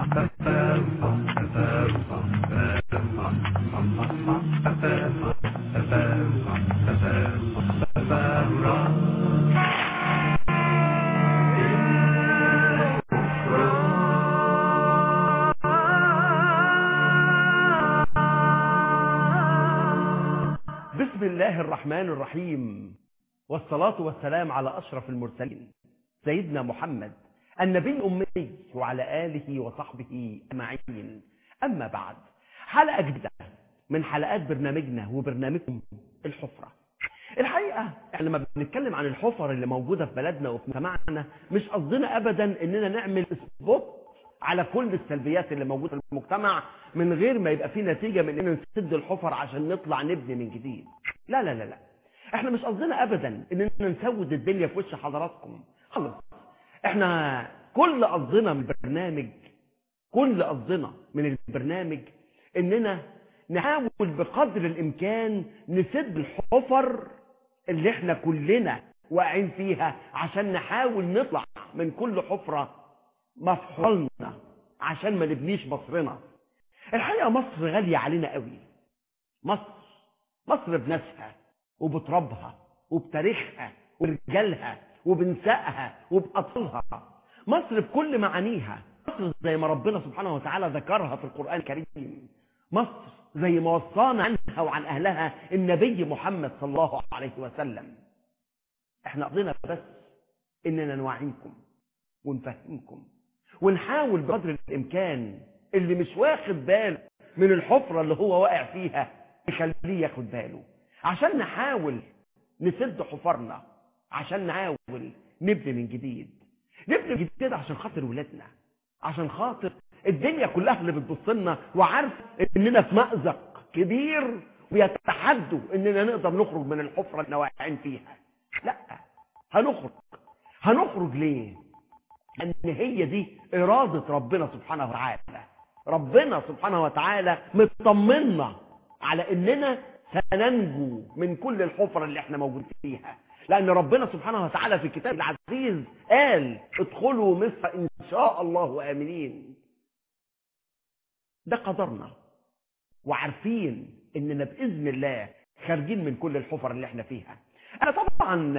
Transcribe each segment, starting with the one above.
بسم الله الرحمن الرحيم والصلاة والسلام على أشرف المرسلين سيدنا محمد النبي الأمي وعلى آله وصحبه أجمعين أما بعد حلقة جديدة من حلقات برنامجنا وبرنامجكم الحفرة الحقيقة احنا لما بنتكلم عن الحفر اللي موجودة في بلدنا وفي مجتمعنا مش قصدنا أبدا إننا نعمل سبوت على كل السلبيات اللي موجودة في المجتمع من غير ما يبقى في نتيجة من إننا نسد الحفر عشان نطلع نبني من جديد لا لا لا لا احنا مش قصدنا ابدا اننا نسود الدنيا في وش حضراتكم خلص احنا كل قصدنا من البرنامج كل قصدنا من البرنامج اننا نحاول بقدر الامكان نسد الحفر اللي احنا كلنا واقعين فيها عشان نحاول نطلع من كل حفرة مفحولنا عشان ما نبنيش مصرنا الحقيقة مصر غالية علينا قوي مصر مصر بناسها وبترابها وبتاريخها ورجالها وبنسائها وبأطلها مصر بكل معانيها مصر زي ما ربنا سبحانه وتعالى ذكرها في القرآن الكريم مصر زي ما وصانا عنها وعن أهلها النبي محمد صلى الله عليه وسلم احنا قضينا بس اننا نوعيكم ونفهمكم ونحاول بقدر الامكان اللي مش واخد باله من الحفرة اللي هو واقع فيها يخليه ياخد باله عشان نحاول نسد حفرنا عشان نحاول نبني من جديد نبني من جديد عشان خاطر ولادنا عشان خاطر الدنيا كلها اللي بتبص لنا وعارف اننا في مأزق كبير ويتحدوا اننا نقدر نخرج من الحفرة اللي واقعين فيها لا هنخرج هنخرج ليه ان هي دي ارادة ربنا سبحانه وتعالى ربنا سبحانه وتعالى مطمنا على اننا سننجو من كل الحفر اللي احنا موجودين فيها لان ربنا سبحانه وتعالى في الكتاب العزيز قال ادخلوا مصر ان شاء الله امنين ده قدرنا وعارفين اننا باذن الله خارجين من كل الحفر اللي احنا فيها انا طبعا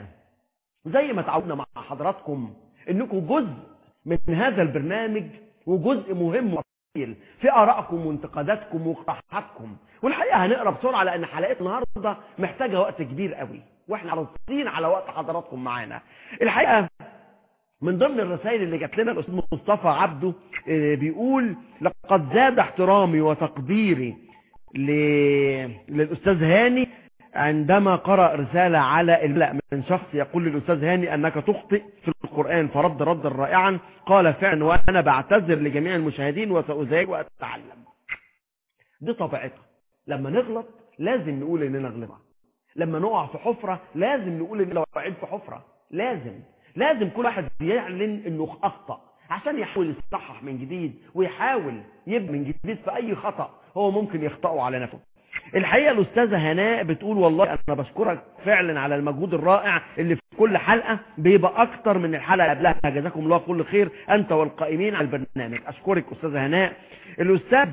زي ما تعودنا مع حضراتكم انكم جزء من هذا البرنامج وجزء مهم وأصيل في ارائكم وانتقاداتكم واقتراحاتكم والحقيقه هنقرا بسرعه لان حلقات النهارده محتاجه وقت كبير قوي واحنا حريصين على وقت حضراتكم معانا الحقيقه من ضمن الرسائل اللي جات لنا الاستاذ مصطفى عبده بيقول لقد زاد احترامي وتقديري ل... للاستاذ هاني عندما قرأ رسالة على الملأ من شخص يقول للأستاذ هاني أنك تخطئ في القرآن فرد ردا رائعا قال فعلا وأنا بعتذر لجميع المشاهدين وسأزايد وأتعلم دي طبيعتها لما نغلط لازم نقول إننا غلطنا لما نقع في حفرة لازم نقول إننا واقعين في حفرة لازم لازم كل واحد يعلن إنه أخطأ عشان يحاول يصحح من جديد ويحاول يبني من جديد في أي خطأ هو ممكن يخطئه على نفسه الحقيقة الأستاذة هناء بتقول والله أنا بشكرك فعلا على المجهود الرائع اللي في كل حلقة بيبقى أكتر من الحلقة قبلها جزاكم الله كل خير أنت والقائمين على البرنامج أشكرك أستاذة هناء الأستاذ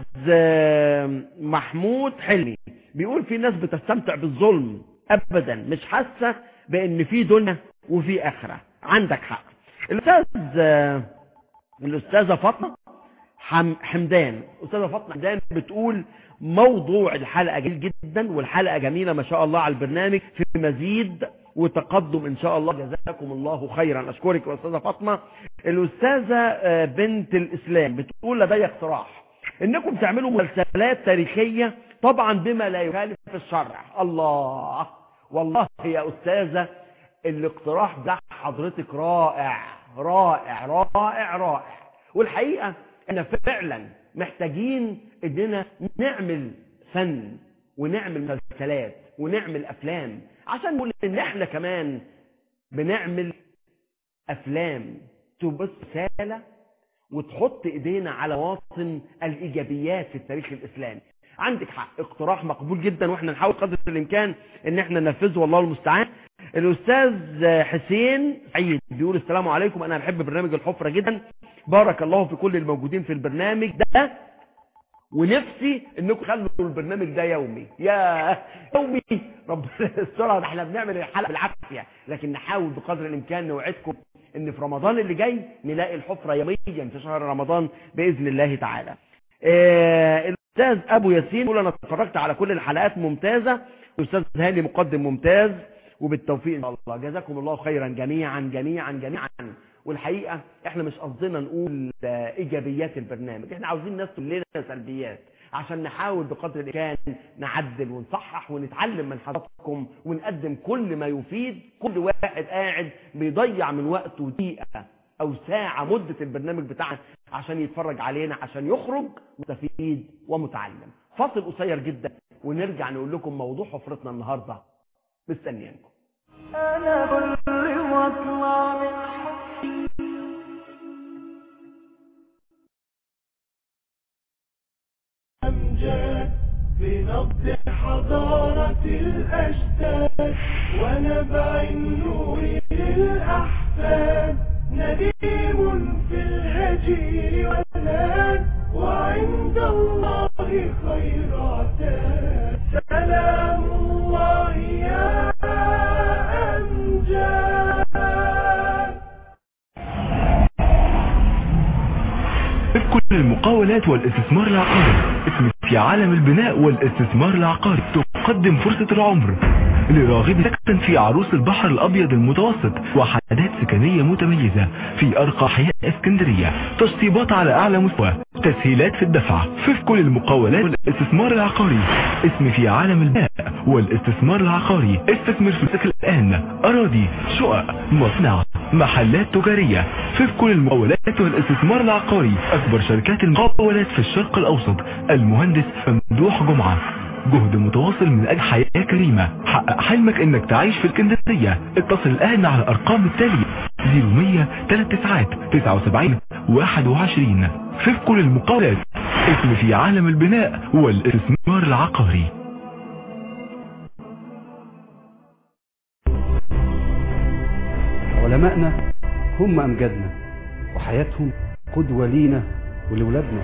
محمود حلمي بيقول في ناس بتستمتع بالظلم أبدا مش حاسة بأن في دنيا وفي آخرة عندك حق الأستاذ الأستاذة فاطمة حمدان أستاذة فاطمة حمدان بتقول موضوع الحلقة جميل جدا والحلقة جميلة ما شاء الله على البرنامج في مزيد وتقدم ان شاء الله جزاكم الله خيرا اشكرك يا استاذة فاطمة الاستاذة بنت الاسلام بتقول لدي اقتراح انكم تعملوا مسلسلات تاريخية طبعا بما لا يخالف الشرع الله والله يا استاذة الاقتراح ده حضرتك رائع رائع رائع رائع والحقيقة احنا فعلا محتاجين اننا نعمل فن ونعمل مسلسلات ونعمل افلام عشان نقول ان احنا كمان بنعمل افلام تبث رساله وتحط ايدينا على واطن الايجابيات في التاريخ الاسلامي عندك حق اقتراح مقبول جدا واحنا نحاول قدر الامكان ان احنا ننفذه والله المستعان الاستاذ حسين سعيد بيقول السلام عليكم انا بحب برنامج الحفره جدا بارك الله في كل الموجودين في البرنامج ده ونفسي انكم تخلوا البرنامج ده يومي يا يومي ربنا يسترها ده احنا بنعمل الحلقه بالعافيه لكن نحاول بقدر الامكان نوعدكم ان في رمضان اللي جاي نلاقي الحفره يوميا في شهر رمضان باذن الله تعالى آه الاستاذ ابو ياسين يقول انا اتفرجت على كل الحلقات ممتازه الاستاذ هاني مقدم ممتاز وبالتوفيق ان شاء الله جزاكم الله خيرا جميعا جميعا جميعا والحقيقه احنا مش قصدنا نقول آه، ايجابيات البرنامج احنا عاوزين ناس تقول لنا سلبيات عشان نحاول بقدر الامكان نعدل ونصحح ونتعلم من حضراتكم ونقدم كل ما يفيد كل واحد قاعد بيضيع من وقته دقيقه او ساعه مده البرنامج بتاعنا عشان يتفرج علينا عشان يخرج مستفيد ومتعلم فاصل قصير جدا ونرجع نقول لكم موضوع حفرتنا النهارده مستنيينكم أنا كل واطلع من أمجاد بنبض حضارة الأجداد ونبع النور للأحفاد نديم في الهجير والناد وعند الله خيراتان سلام الله يا أمجاد في كل المقاولات والاستثمار العقاري اسم في عالم البناء والاستثمار العقاري تقدم فرصة العمر لراغب سكن في عروس البحر الأبيض المتوسط وحدات سكنية متميزة في أرقى أحياء اسكندرية تشطيبات على أعلى مستوى تسهيلات في الدفع في كل المقاولات والاستثمار العقاري اسم في عالم البناء والاستثمار العقاري استثمر فلوسك الآن أراضي شقق مصنع محلات تجارية في كل المقاولات والاستثمار العقاري أكبر شركات المقاولات في الشرق الأوسط المهندس ممدوح جمعة جهد متواصل من أجل حياة كريمة حقق حلمك انك تعيش في الاسكندرية اتصل الآن على الأرقام التالية 0100 39 79 21 في كل المقاولات اسم في عالم البناء والاستثمار العقاري علمائنا هم أمجادنا وحياتهم قدوة لينا ولولادنا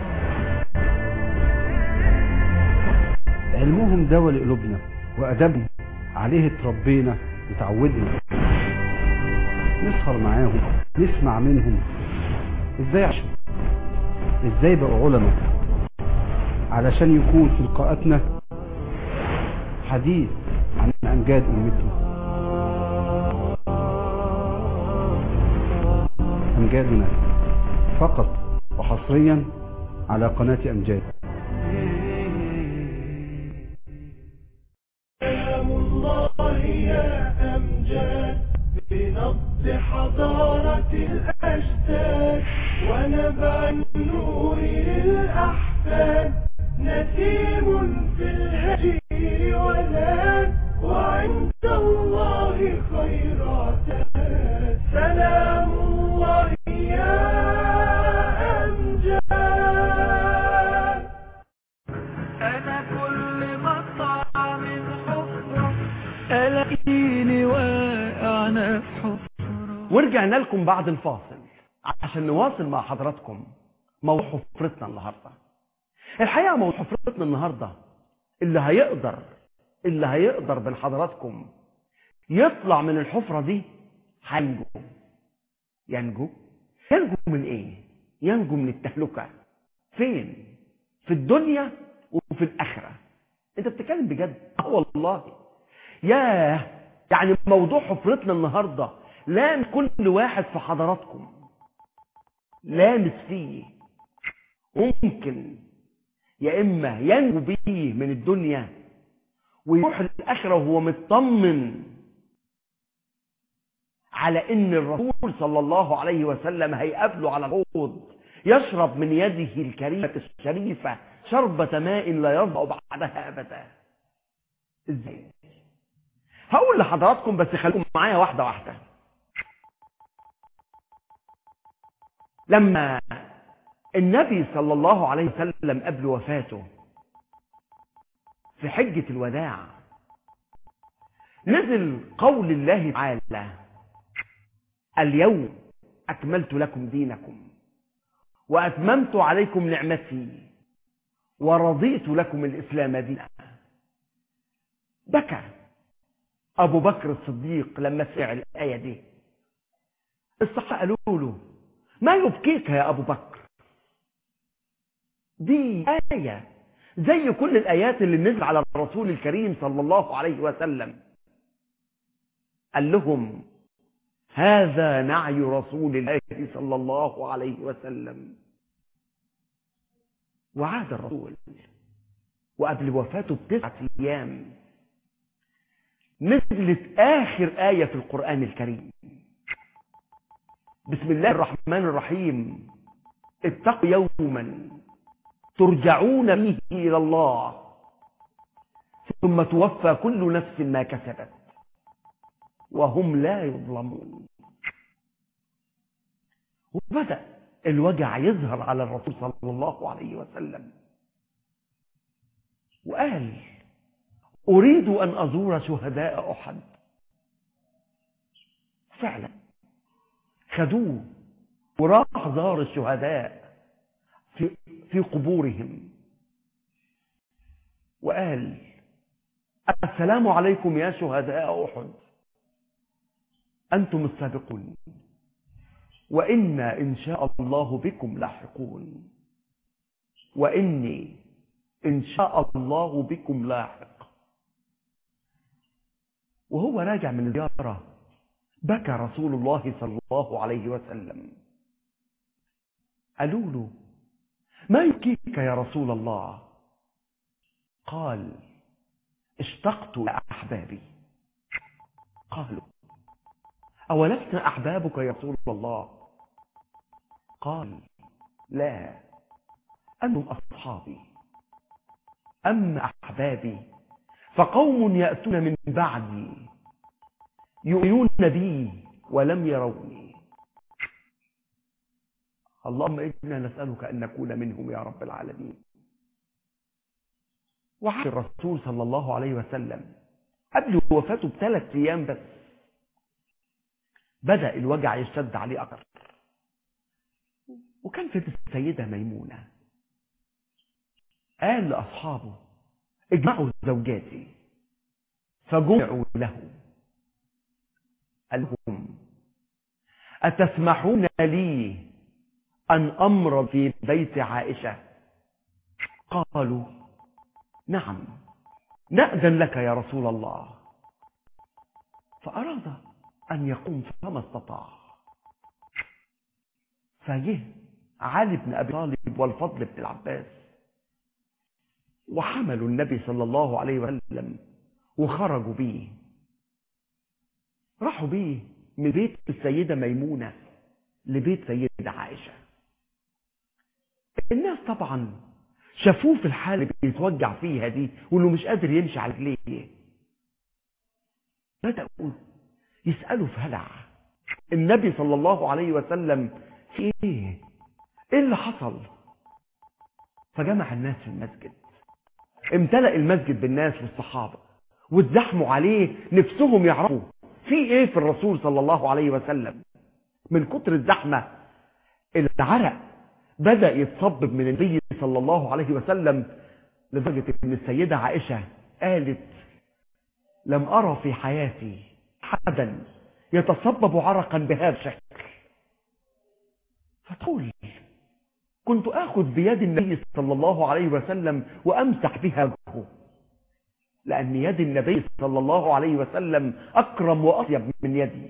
علمهم دواء لقلوبنا وأدبهم عليه اتربينا وتعودنا نسهر معاهم نسمع منهم ازاي عاشوا ازاي بقوا علماء علشان يكون في لقاءاتنا حديث عن أمجاد أمتنا أمجادنا فقط وحصريا على قناة أمجاد سلام الله يا أمجاد بنبض حضارة الأجداد ونبع النور للأحفاد نسيم في الهجير ولاد وعند الله خيراتان سلام الله يا أمجاد أنا كل مطعم حفرة ألاقيني واقعنا في حفرة ورجعنا لكم بعد الفاصل عشان نواصل مع حضراتكم موضوع حفرتنا النهارده الحقيقه موضوع حفرتنا النهارده اللي هيقدر اللي هيقدر من حضراتكم يطلع من الحفره دي هينجو ينجو ينجو من ايه ينجو من التهلكه فين في الدنيا وفي الاخره انت بتتكلم بجد اه والله ياه يعني موضوع حفرتنا النهارده لامس كل واحد في حضراتكم لامس فيه ممكن يا اما ينجو بيه من الدنيا ويروح الاخره وهو مطمن على ان الرسول صلى الله عليه وسلم هيقابله على الحوض يشرب من يده الكريمه الشريفه شربة ماء لا يظمأ بعدها ابدا ازاي هقول لحضراتكم بس خليكم معايا واحده واحده لما النبي صلى الله عليه وسلم قبل وفاته في حجة الوداع نزل قول الله تعالى اليوم أكملت لكم دينكم وأتممت عليكم نعمتي ورضيت لكم الإسلام دينا بكى أبو بكر الصديق لما سمع الآية دي الصحابة قالوا له ما يبكيك يا أبو بكر دي آية زي كل الآيات اللي نزل على الرسول الكريم صلى الله عليه وسلم قال لهم هذا نعي رسول الله صلى الله عليه وسلم وعاد الرسول وقبل وفاته بتسعة أيام نزلت آخر آية في القرآن الكريم بسم الله الرحمن الرحيم اتقوا يوما ترجعون فيه إلى الله ثم توفى كل نفس ما كسبت وهم لا يظلمون وبدأ الوجع يظهر على الرسول صلى الله عليه وسلم وقال أريد أن أزور شهداء أحد فعلا خدوه وراح زار الشهداء في, في قبورهم وقال السلام عليكم يا شهداء أحد أنتم السابقون وإنا إن شاء الله بكم لاحقون وإني إن شاء الله بكم لاحق وهو راجع من الزيارة بكى رسول الله صلى الله عليه وسلم قالوا له ما يبكيك يا رسول الله قال اشتقت إلى أحبابي قالوا أولسنا أحبابك يا رسول الله قال لا أنتم أصحابي أما أحبابي فقوم يأتون من بعدي يؤمنون بي ولم يروني اللهم إنا نسألك أن نكون منهم يا رب العالمين وعاد الرسول صلى الله عليه وسلم قبل وفاته بثلاث أيام بس بدأ الوجع يشتد عليه أكثر وكان في السيدة ميمونة قال لأصحابه اجمعوا زوجاتي فجمعوا له قال لهم أتسمحون لي أن أمرض في بيت عائشة قالوا نعم نأذن لك يا رسول الله فأراد أن يقوم فما استطاع فجه علي بن أبي طالب والفضل بن العباس وحملوا النبي صلى الله عليه وسلم وخرجوا بيه راحوا بيه من بيت السيدة ميمونة لبيت سيدة عائشة الناس طبعا شافوه في الحالة اللي بيتوجع فيها دي وانه مش قادر يمشي على رجليه بدأوا يسألوا في هلع النبي صلى الله عليه وسلم في ايه ايه اللي حصل فجمع الناس في المسجد امتلأ المسجد بالناس والصحابة واتزحموا عليه نفسهم يعرفوا في ايه في الرسول صلى الله عليه وسلم من كتر الزحمة العرق بدأ يتصبب من النبي صلى الله عليه وسلم لدرجة ان السيدة عائشة قالت لم أرى في حياتي أحدا يتصبب عرقا بهذا الشكل فتقول كنت آخذ بيد النبي صلى الله عليه وسلم وأمسح بها وجهه لأن يد النبي صلى الله عليه وسلم أكرم وأطيب من يدي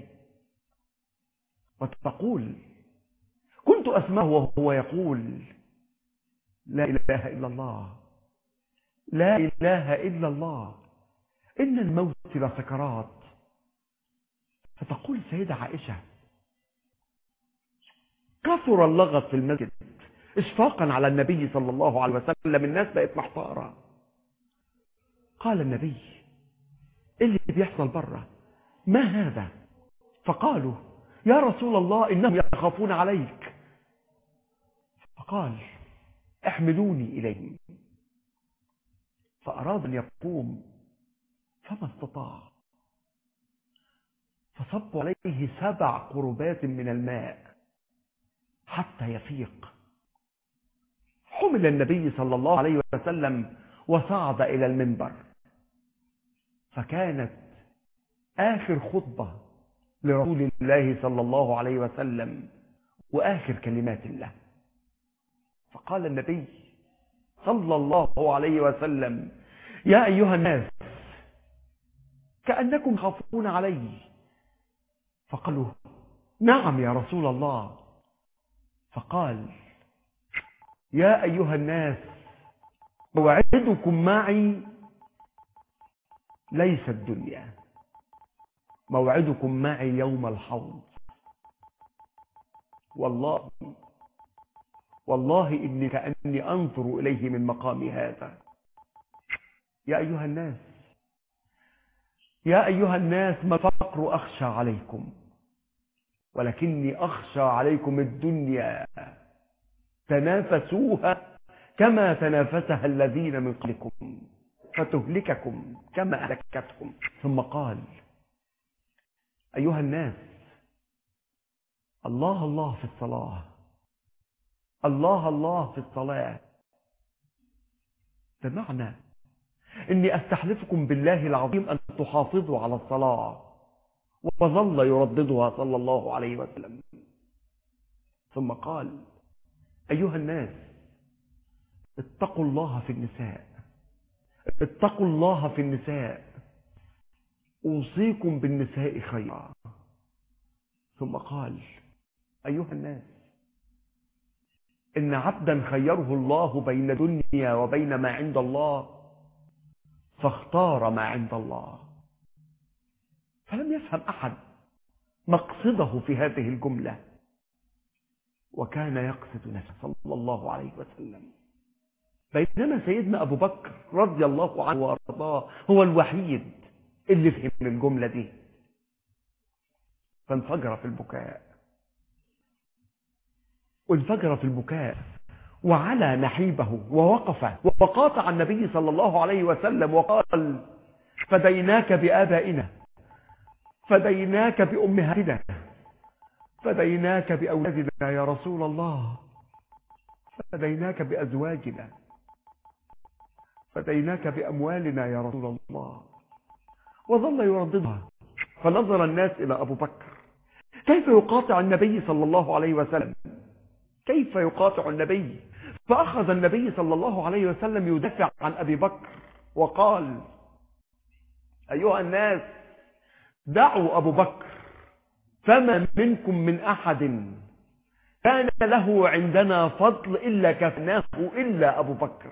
وتقول كنت أسمعه وهو يقول لا إله إلا الله لا إله إلا الله إن الموت لسكرات فتقول السيدة عائشة كثر اللغط في المسجد اشفاقا على النبي صلى الله عليه وسلم الناس بقت محتارة قال النبي ايه اللي بيحصل بره ما هذا فقالوا يا رسول الله انهم يخافون عليك فقال احملوني اليهم فاراد ان يقوم فما استطاع فصبوا عليه سبع قربات من الماء حتى يفيق حمل النبي صلى الله عليه وسلم وصعد إلى المنبر فكانت آخر خطبة لرسول الله صلى الله عليه وسلم وآخر كلمات الله فقال النبي صلى الله عليه وسلم يا أيها الناس كأنكم خافون علي فقالوا نعم يا رسول الله فقال يا أيها الناس موعدكم معي ليس الدنيا موعدكم معي يوم الحوض والله والله إني كأني أنظر إليه من مقام هذا يا أيها الناس يا أيها الناس ما الفقر أخشى عليكم ولكني أخشى عليكم الدنيا تنافسوها كما تنافسها الذين من قبلكم فتهلككم كما أهلكتكم ثم قال أيها الناس الله الله في الصلاة الله الله في الصلاة بمعنى إني أستحلفكم بالله العظيم أن تحافظوا على الصلاة وظل يرددها صلى الله عليه وسلم ثم قال أيها الناس اتقوا الله في النساء اتقوا الله في النساء أوصيكم بالنساء خيرا ثم قال أيها الناس إن عبدا خيره الله بين دنيا وبين ما عند الله فاختار ما عند الله فلم يفهم أحد مقصده في هذه الجملة وكان يقصد نفسه صلى الله عليه وسلم بينما سيدنا أبو بكر رضي الله عنه وأرضاه هو الوحيد اللي فهم الجملة دي فانفجر في البكاء وانفجر في البكاء وعلى نحيبه ووقف وقاطع النبي صلى الله عليه وسلم وقال فديناك بآبائنا فديناك بأمهاتنا فديناك بأولادنا يا رسول الله فديناك بأزواجنا فديناك بأموالنا يا رسول الله وظل يرددها فنظر الناس إلى أبو بكر كيف يقاطع النبي صلى الله عليه وسلم كيف يقاطع النبي فأخذ النبي صلى الله عليه وسلم يدافع عن أبي بكر وقال أيها الناس دعوا أبو بكر فما منكم من أحد كان له عندنا فضل إلا كفناه إلا أبو بكر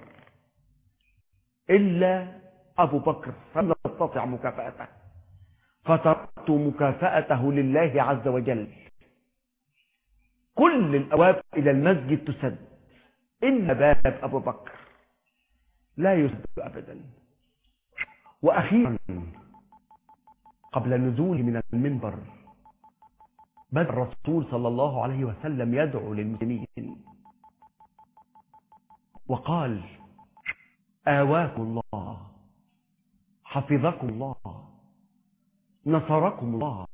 إلا أبو بكر فلم نستطع مكافأته فتركت مكافأته لله عز وجل كل الأبواب إلى المسجد تسد إلا باب أبو بكر لا يسد أبدا وأخيرا قبل نزوله من المنبر بدأ الرسول صلى الله عليه وسلم يدعو للمسلمين وقال آواكم الله حفظكم الله نصركم الله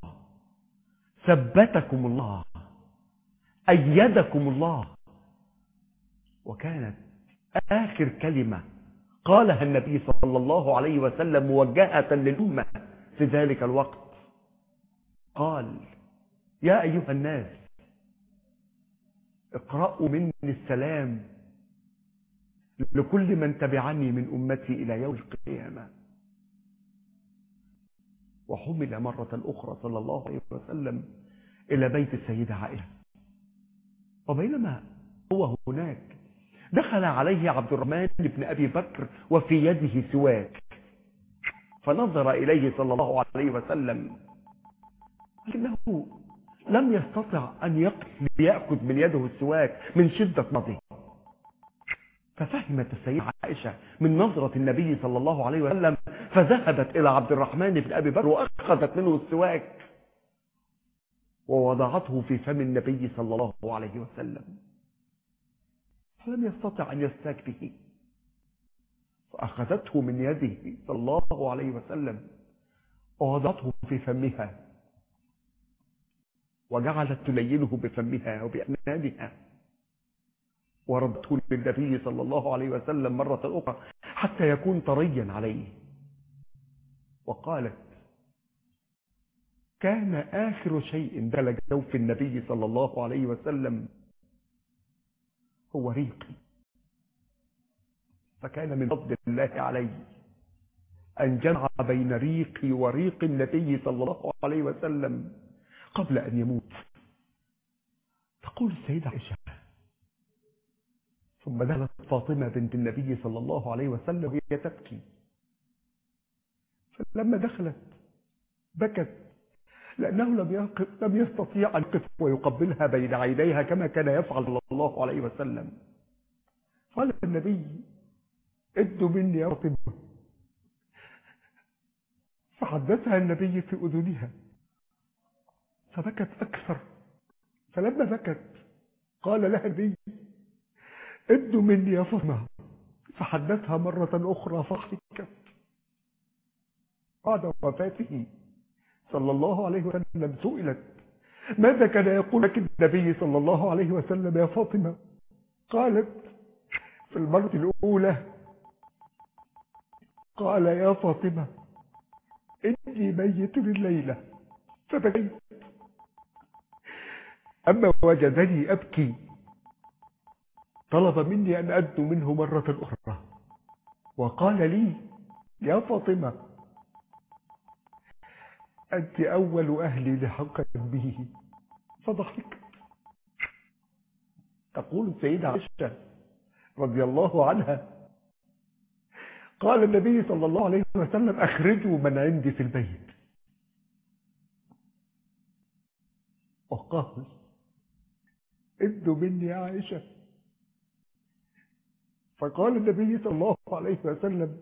ثبتكم الله أيدكم الله وكانت آخر كلمة قالها النبي صلى الله عليه وسلم موجهة للأمة في ذلك الوقت قال يا أيها الناس اقرأوا مني السلام لكل من تبعني من أمتي إلى يوم القيامة وحمل مرة أخرى صلى الله عليه وسلم إلى بيت السيدة عائشة وبينما هو هناك دخل عليه عبد الرحمن بن أبي بكر وفي يده سواك فنظر إليه صلى الله عليه وسلم لكنه لم يستطع أن يأخذ من يده السواك من شدة مرضه ففهمت السيدة عائشة من نظرة النبي صلى الله عليه وسلم فذهبت إلى عبد الرحمن بن أبي بكر وأخذت منه السواك ووضعته في فم النبي صلى الله عليه وسلم فلم يستطع أن يستاك به فأخذته من يده صلى الله عليه وسلم ووضعته في فمها وجعلت تلينه بفمها وبأنامها وردته للنبي صلى الله عليه وسلم مرة أخرى حتى يكون طريا عليه وقالت كان آخر شيء دلج جوف النبي صلى الله عليه وسلم هو ريقي فكان من فضل الله علي أن جمع بين ريقي وريق النبي صلى الله عليه وسلم قبل أن يموت تقول السيدة عائشة ثم دخلت فاطمة بنت النبي صلى الله عليه وسلم وهي تبكي فلما دخلت بكت لأنه لم يقف لم يستطيع أن يقف ويقبلها بين عينيها كما كان يفعل صلى الله عليه وسلم قال النبي ادوا مني يا فاطمة فحدثها النبي في أذنها فبكت أكثر فلما بكت قال لها النبي ادوا مني يا فاطمة فحدثها مرة أخرى فضحكت بعد وفاته صلى الله عليه وسلم سئلت ماذا كان يقول لك النبي صلى الله عليه وسلم يا فاطمة قالت في المرة الأولى قال يا فاطمة إني ميت الليلة فبكيت أما وجدني أبكي طلب مني أن أدنو منه مرة أخرى وقال لي يا فاطمة أنت أول أهلي لحق به فضحكت تقول السيدة عائشة رضي الله عنها قال النبي صلى الله عليه وسلم أخرجوا من عندي في البيت وقال ادوا مني يا عائشة فقال النبي صلى الله عليه وسلم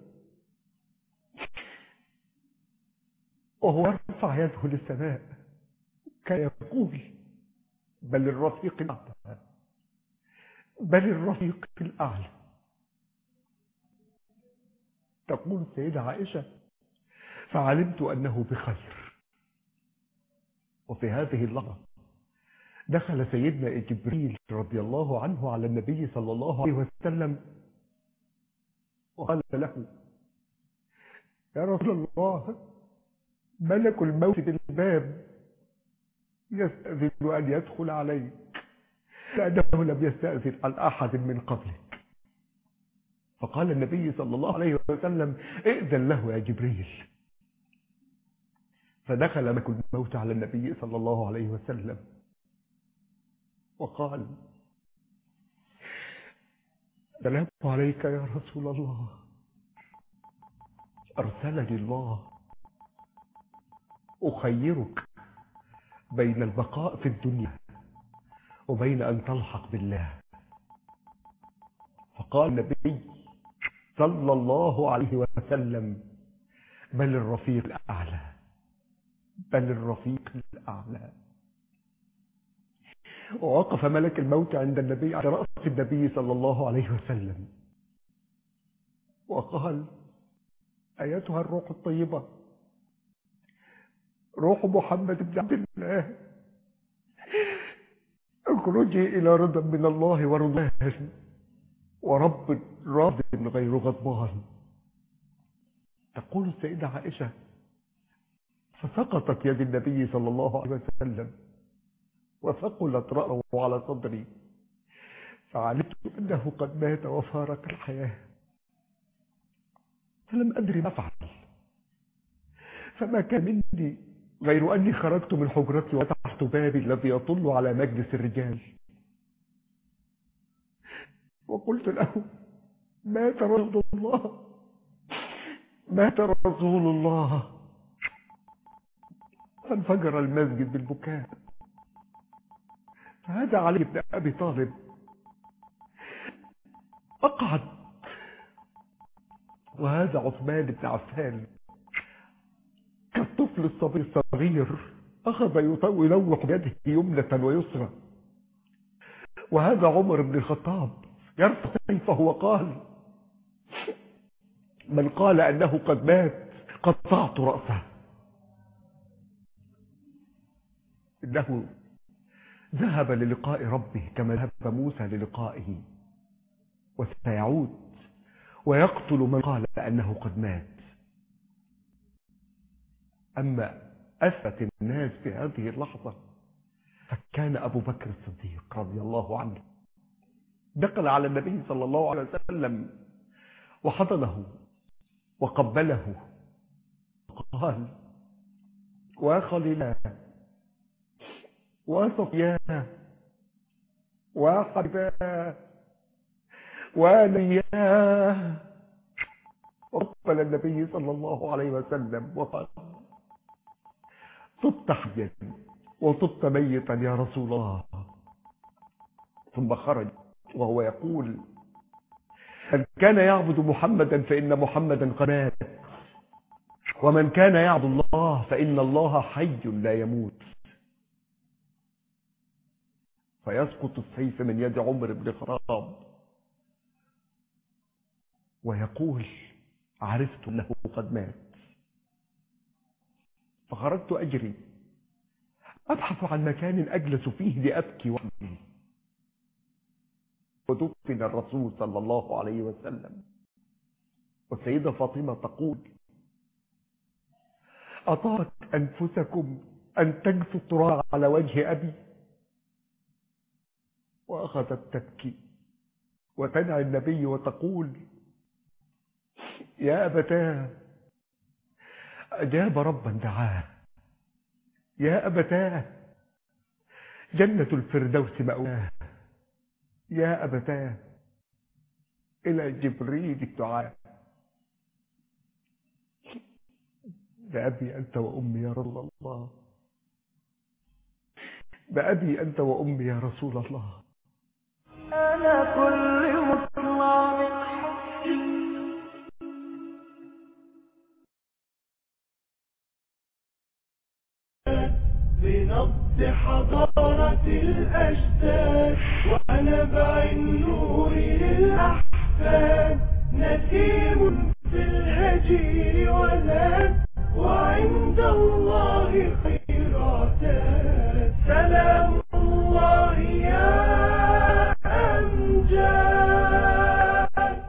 وهو يرفع يده للسماء كان يقول بل الرفيق الأعلى بل الرفيق الأعلى تقول السيدة عائشة فعلمت أنه بخير وفي هذه اللحظة دخل سيدنا جبريل رضي الله عنه على النبي صلى الله عليه وسلم وقال له يا رسول الله ملك الموت بالباب يستأذن أن يدخل عليك لأنه لم يستأذن عن أحد من قبلك فقال النبي صلى الله عليه وسلم ائذن له يا جبريل فدخل ملك الموت على النبي صلى الله عليه وسلم وقال سلام عليك يا رسول الله أرسلني الله أخيرك بين البقاء في الدنيا وبين أن تلحق بالله فقال النبي صلى الله عليه وسلم بل الرفيق الأعلى بل الرفيق الأعلى ووقف ملك الموت عند النبي على رأس النبي صلى الله عليه وسلم وقال أيتها الروح الطيبة روح محمد بن عبد الله اخرجي إلى رضا من الله ورضوان ورب راض غير غضبان تقول السيدة عائشة فسقطت يد النبي صلى الله عليه وسلم وثقلت رأسه على صدري فعلمت أنه قد مات وفارق الحياة فلم أدري ما أفعل فما كان مني غير أني خرجت من حجرتي وفتحت بابي الذي يطل على مجلس الرجال وقلت له مات رسول الله مات رسول الله فانفجر المسجد بالبكاء فهذا علي بن أبي طالب أقعد وهذا عثمان بن عفان كالطفل الصبي الصغير أخذ يلوح بيده يمنة ويسرى وهذا عمر بن الخطاب يرفع سيفه وقال من قال أنه قد مات قطعت رأسه إنه ذهب للقاء ربه كما ذهب موسى للقائه وسيعود ويقتل من قال أنه قد مات أما أثبت الناس في هذه اللحظة فكان أبو بكر الصديق رضي الله عنه دخل على النبي صلى الله عليه وسلم وحضنه وقبله وقال وخليلاه وصفياه وحبيباه ونياه وقبل النبي صلى الله عليه وسلم وقال طبت حيا وطبت ميتا يا رسول الله ثم خرج وهو يقول من كان يعبد محمدا فإن محمدا قد مات ومن كان يعبد الله فإن الله حي لا يموت فيسقط السيف من يد عمر بن الخطاب ويقول عرفت له قد مات فخرجت أجري أبحث عن مكان أجلس فيه لأبكي وحدي ودفن الرسول صلى الله عليه وسلم والسيدة فاطمة تقول أطابت أنفسكم أن تجثوا التراب على وجه أبي وأخذت تبكي وتدعي النبي وتقول يا أبتاه أجاب ربا دعاه يا أبتاه جنة الفردوس مأواه يا أبتاه إلى جبريل الدعاء بأبي أنت وأمي يا رسول الله بأبي أنت وأمي يا رسول الله أنا كل مطلع من حبي بنبض حضارة الأجداد ونبع النور للأحفاد نسيم في الهجير ولاد وعند الله خير عتاد سلام الله يا أمجاد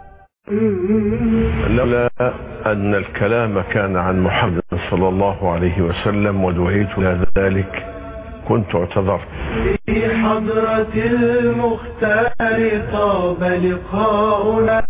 لولا أن الكلام كان عن محمد صلى الله عليه وسلم ودعيت إلى ذلك كنت اعتذرت في حضرة المختار طاب لقاؤنا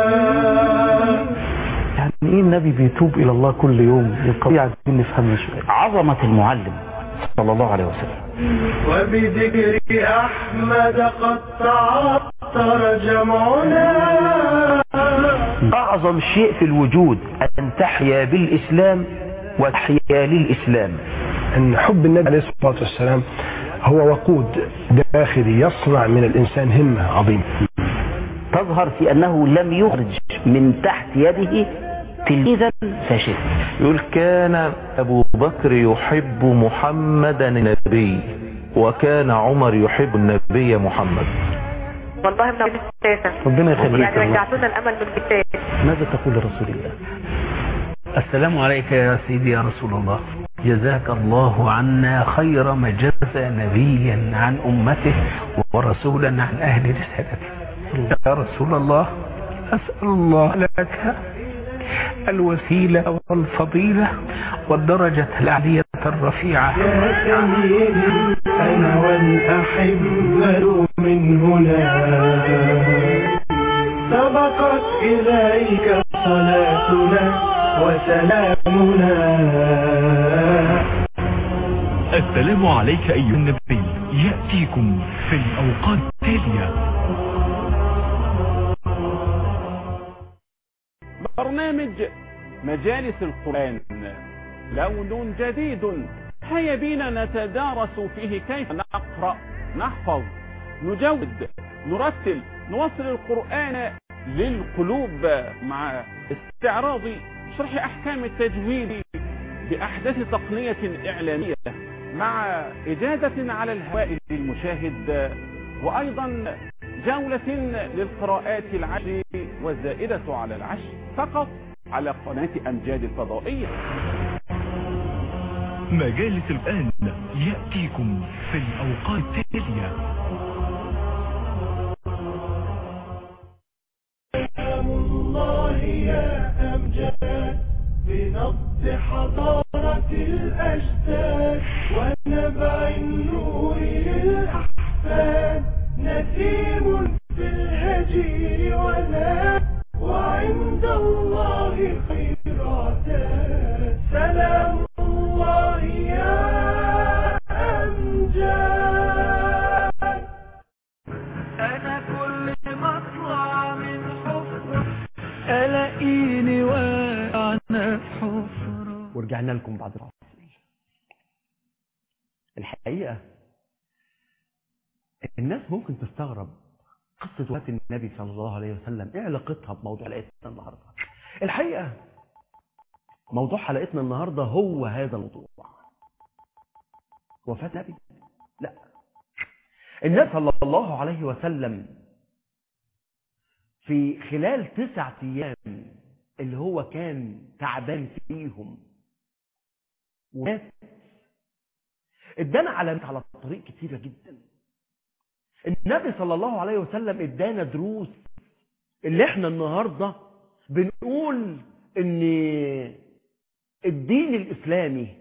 يعني ايه النبي بيتوب الى الله كل يوم القضية عايزين نفهمها شوية عظمة المعلم صلى الله عليه وسلم وبذكر أحمد قد تعطر جمعنا اعظم شيء في الوجود ان تحيا بالاسلام وتحيا للاسلام أن حب النبي عليه الصلاة والسلام هو وقود داخلي يصنع من الإنسان همة عظيمة تظهر في انه لم يخرج من تحت يده تلميذا فاشلا يقول كان أبو بكر يحب محمدا النبي وكان عمر يحب النبي محمد والله من الساسة ربنا يخليك يعني الله. رجعتونا الأمل من البداية ماذا تقول لرسول الله السلام عليك يا سيدي يا رسول الله جزاك الله عنا خير ما جزى نبيا عن أمته ورسولا عن أهل رسالته يا رسول الله أسأل الله لك الوسيلة والفضيلة والدرجة العلية الرفيعة يا سيدي أنا والأحبة من هنا سبقت إليك صلاتنا وسلامنا السلام عليك أيها النبي يأتيكم في الأوقات التالية برنامج مجالس القرآن لون جديد هيا بينا نتدارس فيه كيف نقرأ نحفظ نجود نرتل نوصل القرآن للقلوب مع استعراض شرح أحكام التجويد بأحدث تقنية إعلامية مع إجازة على الهواء للمشاهد وأيضا جولة للقراءات العشر والزائدة على العشر فقط على قناة أمجاد الفضائية مجالس الآن يأتيكم في الأوقات التالية رجعنا لكم بعد الفاصل الحقيقة الناس ممكن تستغرب قصة وفاة النبي صلى الله عليه وسلم ايه علاقتها بموضوع حلقتنا النهاردة الحقيقة موضوع حلقتنا النهاردة هو هذا الموضوع وفاة النبي لا النبي صلى الله عليه وسلم في خلال تسعة أيام اللي هو كان تعبان فيهم ومات ادانا علامات على الطريق كتيرة جدا النبي صلى الله عليه وسلم ادانا دروس اللي احنا النهاردة بنقول ان الدين الاسلامي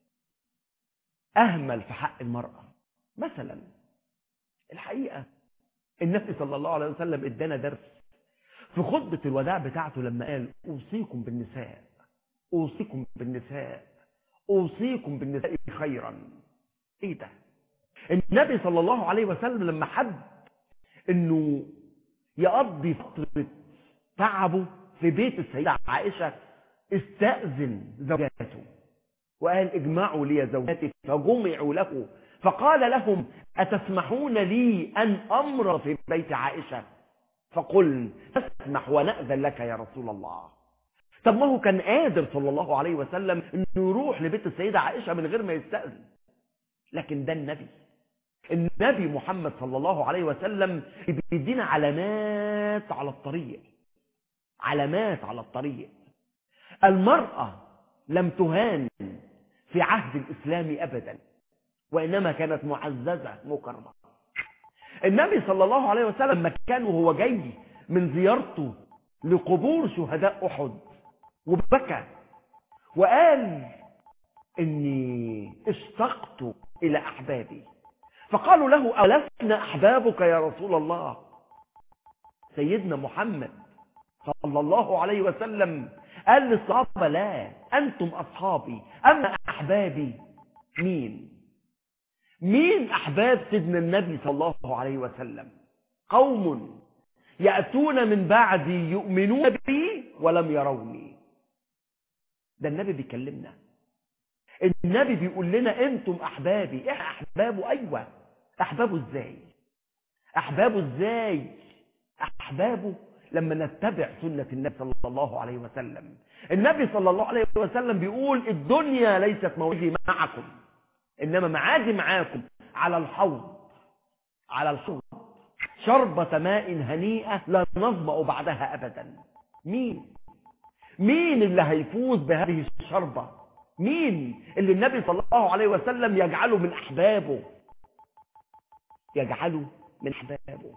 اهمل في حق المرأة مثلا الحقيقة النبي صلى الله عليه وسلم ادانا درس في خطبة الوداع بتاعته لما قال اوصيكم بالنساء اوصيكم بالنساء اوصيكم بالنساء خيرا ايه ده النبي صلى الله عليه وسلم لما حب انه يقضي فترة تعبه في بيت السيدة عائشة استأذن زوجاته وقال اجمعوا لي زوجاتي فجمعوا له فقال لهم أتسمحون لي أن أمر في بيت عائشة فقل تسمح ونأذن لك يا رسول الله طب ما هو كان قادر صلى الله عليه وسلم انه يروح لبيت السيدة عائشة من غير ما يستأذن لكن ده النبي النبي محمد صلى الله عليه وسلم بيدينا علامات على الطريق علامات على الطريق المرأة لم تهان في عهد الإسلام أبدا وإنما كانت معززة مكرمة النبي صلى الله عليه وسلم لما كان وهو جاي من زيارته لقبور شهداء أحد وبكى وقال إني اشتقت إلى أحبابي فقالوا له ألسنا أحبابك يا رسول الله سيدنا محمد صلى الله عليه وسلم قال للصحابة لا أنتم أصحابي أما أحبابي مين مين أحباب سيدنا النبي صلى الله عليه وسلم قوم يأتون من بعدي يؤمنون بي ولم يروني ده النبي بيكلمنا النبي بيقول لنا انتم احبابي احنا احبابه ايوه احبابه ازاي احبابه ازاي احبابه لما نتبع سنة النبي صلى الله عليه وسلم النبي صلى الله عليه وسلم بيقول الدنيا ليست موعدي معكم انما معادي معاكم على الحوض على الحوض شربة ماء هنيئة لا نظمأ بعدها ابدا مين مين اللي هيفوز بهذه الشربة مين اللي النبي صلى الله عليه وسلم يجعله من احبابه يجعله من احبابه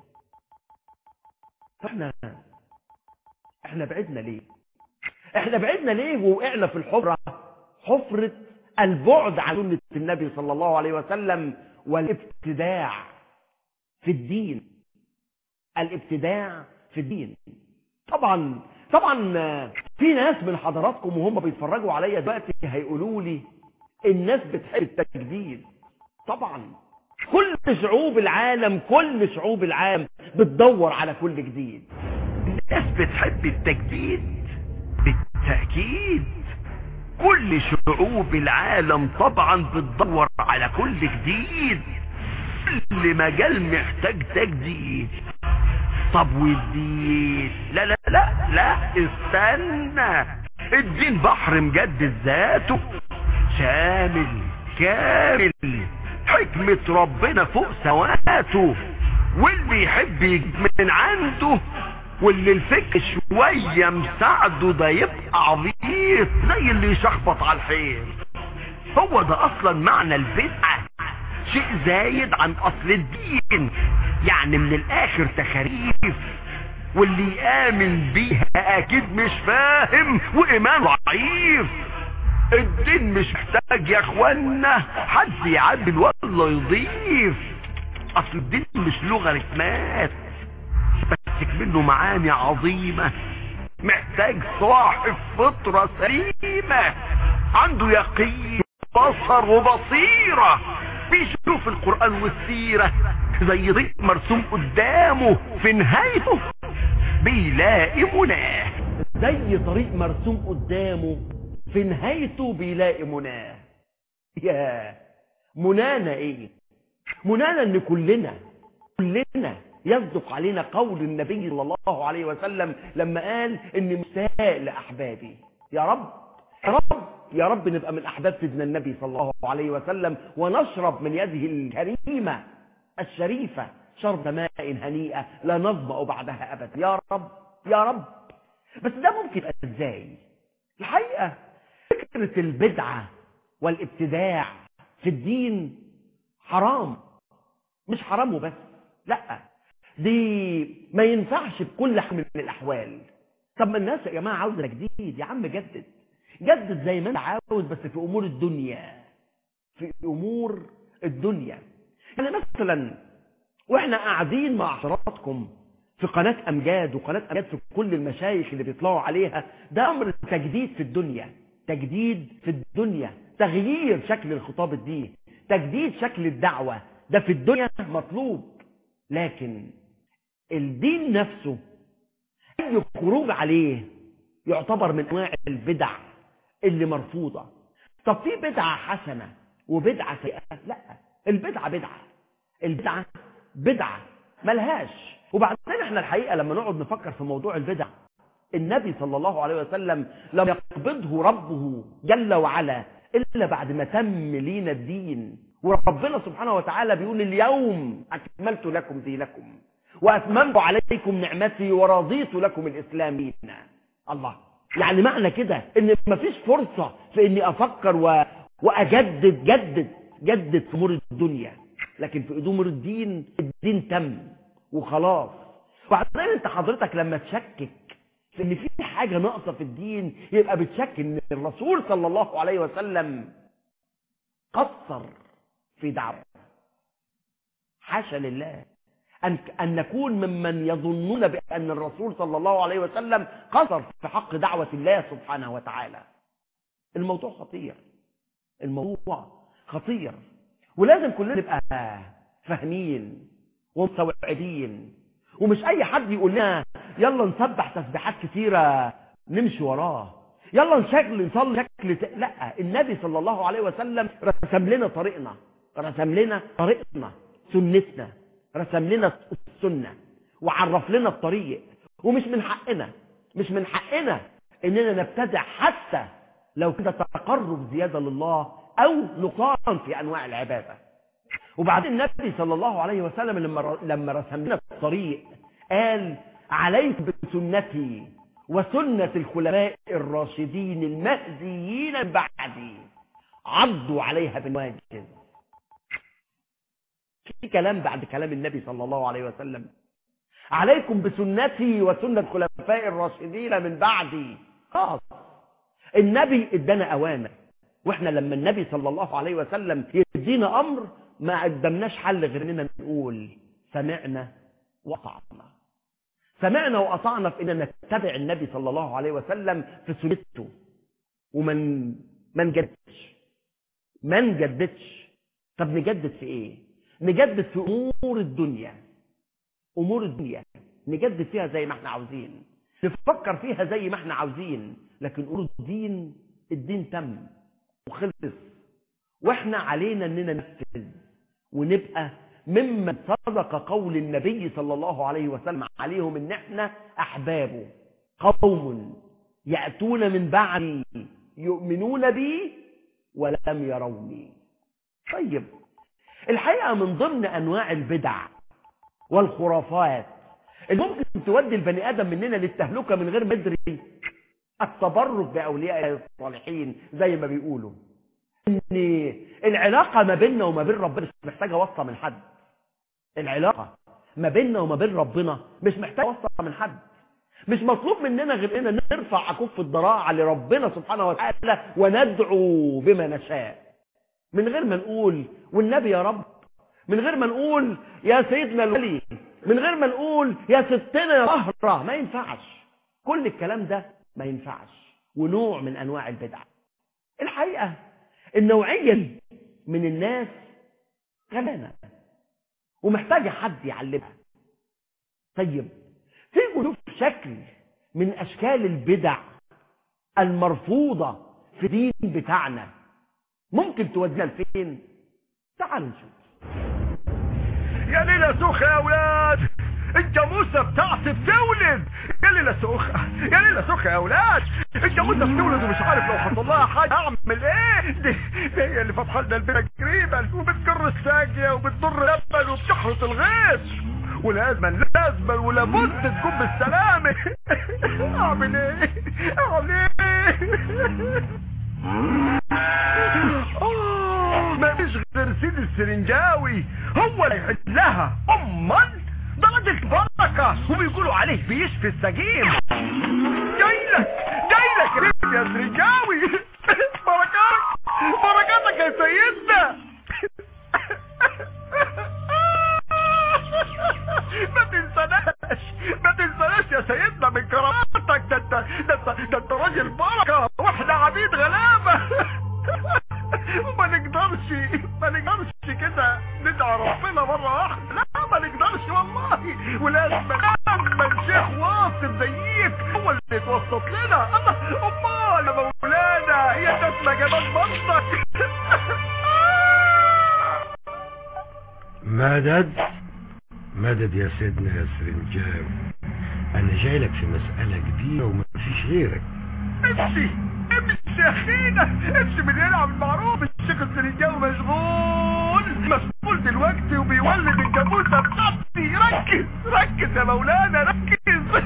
فاحنا احنا بعدنا ليه احنا بعدنا ليه ووقعنا في الحفرة حفرة البعد عن سنة النبي صلى الله عليه وسلم والابتداع في الدين الابتداع في الدين طبعا طبعا في ناس من حضراتكم وهم بيتفرجوا عليا دلوقتي هيقولوا لي الناس بتحب التجديد طبعا كل شعوب العالم كل شعوب العالم بتدور على كل جديد الناس بتحب التجديد بالتأكيد كل شعوب العالم طبعا بتدور على كل جديد كل مجال محتاج تجديد طب والدين لا لا لا لا استنى الدين بحر مجدد ذاته شامل كامل حكمة ربنا فوق سواته واللي يحب يجيب من عنده واللي الفكر شوية مساعده ده يبقى عبيط زي اللي يشخبط على الحيط هو ده اصلا معنى البدعة شيء زايد عن اصل الدين يعني من الاخر تخاريف واللي يآمن بيها اكيد مش فاهم وايمان ضعيف الدين مش محتاج يا اخوانا حد يعدل ولا يضيف اصل الدين مش لغة رتمات بس منه معاني عظيمة محتاج صاحب فطرة سليمة عنده يقين بصر وبصيرة بيشوف القرآن والسيرة زي ضيق مرسوم قدامه في نهايته بيلاقي مناه زي طريق مرسوم قدامه في في نهايته بيلاقي مناه يا منانا ايه منانا ان كلنا كلنا يصدق علينا قول النبي صلى الله عليه وسلم لما قال اني مشتاق لاحبابي يا رب يا رب يا رب نبقى من احباب سيدنا النبي صلى الله عليه وسلم ونشرب من يده الكريمه الشريفه شرب ماء هنيئه لا نظمأ بعدها ابدا يا رب يا رب بس ده ممكن يبقى ازاي الحقيقه فكره البدعه والابتداع في الدين حرام مش حرام وبس لا دي ما ينفعش بكل حال من الاحوال طب ما الناس يا جماعه عاوزه جديد يا عم جدد جدد زي ما انت عاوز بس في امور الدنيا في امور الدنيا يعني مثلا واحنا قاعدين مع حضراتكم في قناة أمجاد وقناة أمجاد في كل المشايخ اللي بيطلعوا عليها ده أمر تجديد في الدنيا تجديد في الدنيا تغيير شكل الخطاب الديني تجديد شكل الدعوة ده في الدنيا مطلوب لكن الدين نفسه أي خروج عليه يعتبر من أنواع البدع اللي مرفوضة طب في بدعة حسنة وبدعة سيئة لا البدعة بدعة البدعة بدعة ملهاش وبعدين احنا الحقيقة لما نقعد نفكر في موضوع البدع النبي صلى الله عليه وسلم لم يقبضه ربه جل وعلا إلا بعد ما تم لينا الدين وربنا سبحانه وتعالى بيقول اليوم أكملت لكم دينكم وأتممت عليكم نعمتي ورضيت لكم الإسلام دينا الله يعني معنى كده ان مفيش فرصة في اني افكر و... واجدد جدد جدد في امور الدنيا لكن في امور الدين الدين تم وخلاص وبعدين انت حضرتك لما تشكك في ان في حاجة ناقصة في الدين يبقى بتشك ان الرسول صلى الله عليه وسلم قصر في دعوة حاشا لله أن, أن نكون ممن يظنون بأن الرسول صلى الله عليه وسلم قصر في حق دعوة الله سبحانه وتعالى الموضوع خطير الموضوع خطير ولازم كلنا نبقى فاهمين ومستوعبين ومش اي حد يقول لنا يلا نسبح تسبيحات كثيرة نمشي وراه يلا نشكل نصلي شكل ت... لا النبي صلى الله عليه وسلم رسم لنا طريقنا رسم لنا طريقنا سنتنا رسم لنا السنة وعرف لنا الطريق ومش من حقنا مش من حقنا اننا نبتدع حتى لو كده تقرب زيادة لله او نقصان في انواع العبادة وبعدين النبي صلى الله عليه وسلم لما لما رسم لنا الطريق قال عليك بسنتي وسنة الخلفاء الراشدين المهديين من بعدي عضوا عليها بالواجب في كلام بعد كلام النبي صلى الله عليه وسلم عليكم بسنتي وسنة الخلفاء الراشدين من بعدي خلاص النبي ادانا اوامر واحنا لما النبي صلى الله عليه وسلم يدينا امر ما قدمناش حل غير اننا نقول سمعنا واطعنا سمعنا واطعنا في اننا نتبع النبي صلى الله عليه وسلم في سنته ومن ما نجددش ما نجددش طب نجدد في ايه نجدد في امور الدنيا امور الدنيا نجدد فيها زي ما احنا عاوزين نفكر فيها زي ما احنا عاوزين لكن امور الدين الدين تم وخلص واحنا علينا اننا ننفذ ونبقى ممن صدق قول النبي صلى الله عليه وسلم عليهم ان احنا احبابه قوم ياتون من بعدي يؤمنون بي ولم يروني طيب الحقيقه من ضمن انواع البدع والخرافات اللي ممكن تودي البني ادم مننا للتهلكه من غير ما يدري التبرك باولياء الصالحين زي ما بيقولوا ان العلاقه ما بيننا وما بين ربنا مش محتاجه واسطه من حد العلاقه ما بيننا وما بين ربنا مش محتاجه واسطه من حد مش مطلوب مننا غير اننا نرفع اكف الضراعه لربنا سبحانه وتعالى وندعو بما نشاء من غير ما نقول والنبي يا رب من غير ما نقول يا سيدنا الولي من غير ما نقول يا ستنا يا طهرة ما ينفعش كل الكلام ده ما ينفعش ونوع من انواع البدع الحقيقة النوعية من الناس غلانة ومحتاجة حد يعلمها طيب تيجوا نشوف شكل من اشكال البدع المرفوضة في الدين بتاعنا ممكن تودينا لفين تعالوا نشوف يا ليلة سوخة يا اولاد الجاموسة بتاعتي بتولد يا ليلة سوخة يا ليلة سوخة يا اولاد الجاموسة بتولد ومش عارف لو حصل لها حاجة اعمل ايه دي, دي هي اللي فاتحة لنا البيت تقريبا وبتكر الساقية وبتضر لبن وبتحرس الغيث ولازما لازما ولابد تكون بالسلامة اعمل ايه اعمل ايه ما فيش غير سيد السرنجاوي هو اللي يحلها امال ده راجل بركه وبيقولوا عليه بيشفي السجين جاي لك جاي لك يا سرنجاوي بركات بركاتك يا سيدنا ما تنساناش ما تنساناش يا سيدنا من كرامتك ده انت ده انت ده انت راجل بركه واحنا عبيد غلابه وما نقدرش ما نقدرش كده ندعي ربنا مره واحده لا ما نقدرش والله ولازم لازم شيخ واصل زيك هو اللي يتوسط لنا الله امال يا مولانا هي تسمى جمال بطنك مدد مدد يا سيدنا يا سرنجاوي انا جاي لك في مسألة كبيرة وما فيش غيرك امشي امشي يا اخينا امشي من هنا عم المعروف الشيخ السرنجاوي مشغول مسؤول دلوقتي وبيولد الجاموسه بتاعتي ركز ركز يا مولانا ركز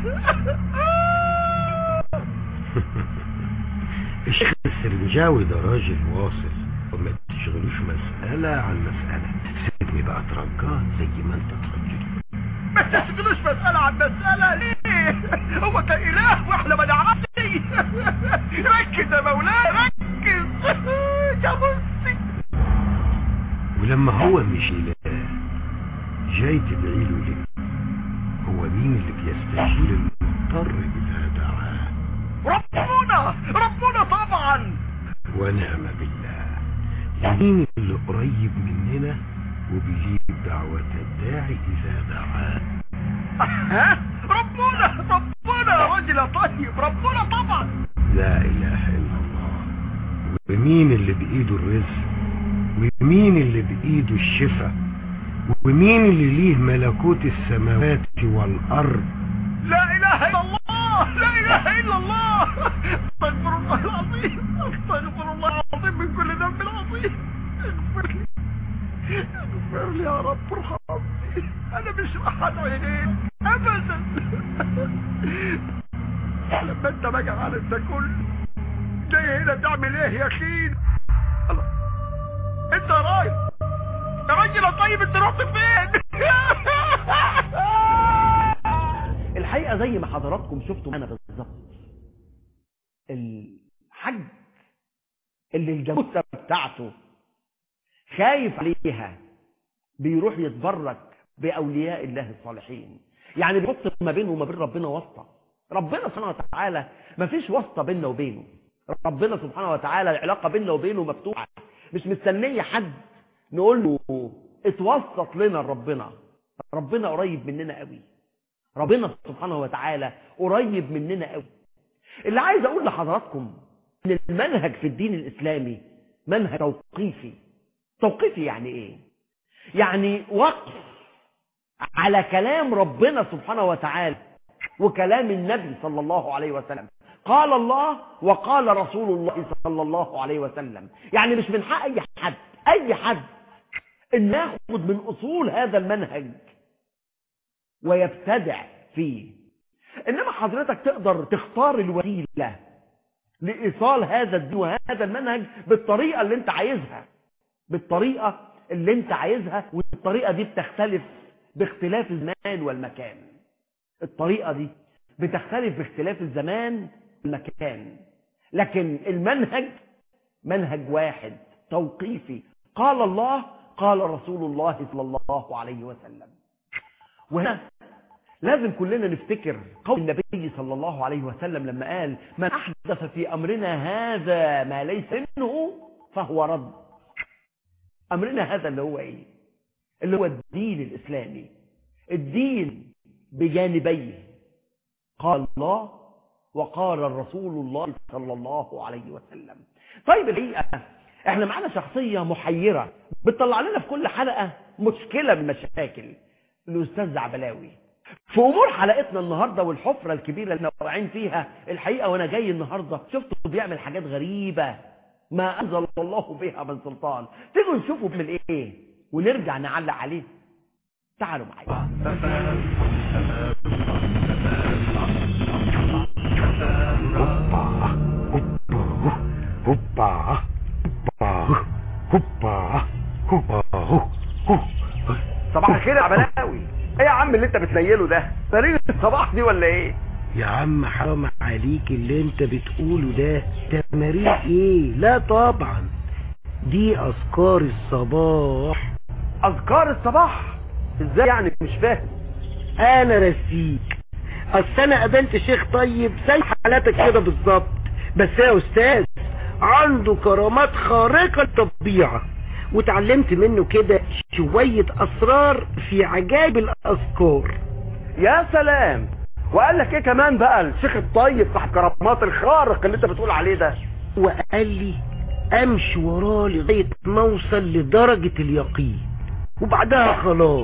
الشيخ السرنجاوي ده راجل واصل وما تشغلوش مسألة عن مسألة سيبني بقى اترجاك زي ما انت ترجيت ما تشغلوش مسألة عن مسألة ليه هو كان اله واحنا ما نعرفش ركز يا مولانا ركز جاموسي ولما هو مش اله جاي تدعي له ليه هو مين اللي بيستجيب المضطر اذا دعاه ربنا ربنا طبعا ونعم بالله مين اللي قريب مننا وبيجيب دعوة الداعي إذا دعاه ها ربنا ربنا راجل طيب ربنا طبعا لا إله إلا الله ومين اللي بإيده الرزق ومين اللي بإيده الشفاء ومين اللي ليه ملكوت السماوات والأرض لا اله الا الله لا اله الا الله استغفر الله العظيم استغفر الله العظيم من كل ذنب عظيم اغفر لي اغفر لي يا رب ارحمني انا مش راح ادعي اليك ابدا لما انت بقى عارف ده كله جاي هنا تعمل ايه يا اخي الله انت يا راجل يا راجل يا طيب انت رحت فين الحقيقة زي ما حضراتكم شفتوا أنا بالظبط الحج اللي الجاموسة بتاعته خايف عليها بيروح يتبرك بأولياء الله الصالحين يعني بيحط ما بينه وما بين ربنا واسطة ربنا سبحانه وتعالى ما فيش واسطة بيننا وبينه ربنا سبحانه وتعالى العلاقة بيننا وبينه مفتوحة مش مستنية حد نقول له اتوسط لنا ربنا ربنا قريب مننا قوي ربنا سبحانه وتعالى قريب مننا قوي اللي عايز اقول لحضراتكم ان المنهج في الدين الاسلامي منهج توقيفي توقيفي يعني ايه يعني وقف على كلام ربنا سبحانه وتعالى وكلام النبي صلى الله عليه وسلم قال الله وقال رسول الله صلى الله عليه وسلم يعني مش من حق اي حد اي حد ان ياخد من اصول هذا المنهج ويبتدع فيه انما حضرتك تقدر تختار الوسيله لايصال هذا الدين وهذا المنهج بالطريقه اللي انت عايزها بالطريقه اللي انت عايزها والطريقه دي بتختلف باختلاف الزمان والمكان الطريقه دي بتختلف باختلاف الزمان والمكان لكن المنهج منهج واحد توقيفي قال الله قال رسول الله صلى الله عليه وسلم وهنا لازم كلنا نفتكر قول النبي صلى الله عليه وسلم لما قال من أحدث في أمرنا هذا ما ليس منه فهو رد أمرنا هذا اللي هو إيه اللي هو الدين الإسلامي الدين بجانبيه قال الله وقال الرسول الله صلى الله عليه وسلم طيب الحقيقة احنا معانا شخصية محيرة بتطلع لنا في كل حلقة مشكلة من المشاكل الأستاذ زعبلاوي في أمور حلقتنا النهاردة والحفرة الكبيرة اللي واقعين فيها الحقيقة وأنا جاي النهاردة شفته بيعمل حاجات غريبة ما أنزل الله بها من سلطان تيجوا نشوفه بيعمل إيه ونرجع نعلق عليه تعالوا معايا هوبا هوبا هوبا هوبا صباح الخير يا عبلاوي ايه يا عم اللي انت بتنيله ده طريقة الصباح دي ولا ايه يا عم حرام عليك اللي انت بتقوله ده تمارين ايه لا طبعا دي اذكار الصباح اذكار الصباح ازاي يعني مش فاهم انا رسيك اصل انا قابلت شيخ طيب زي حالاتك كده بالظبط بس يا استاذ عنده كرامات خارقة للطبيعة وتعلمت منه كده شوية اسرار في عجائب الاذكار يا سلام وقال لك ايه كمان بقى الشيخ الطيب صاحب كرامات الخارق اللي انت بتقول عليه ده وقال لي امشي وراه لغاية ما اوصل لدرجة اليقين وبعدها خلاص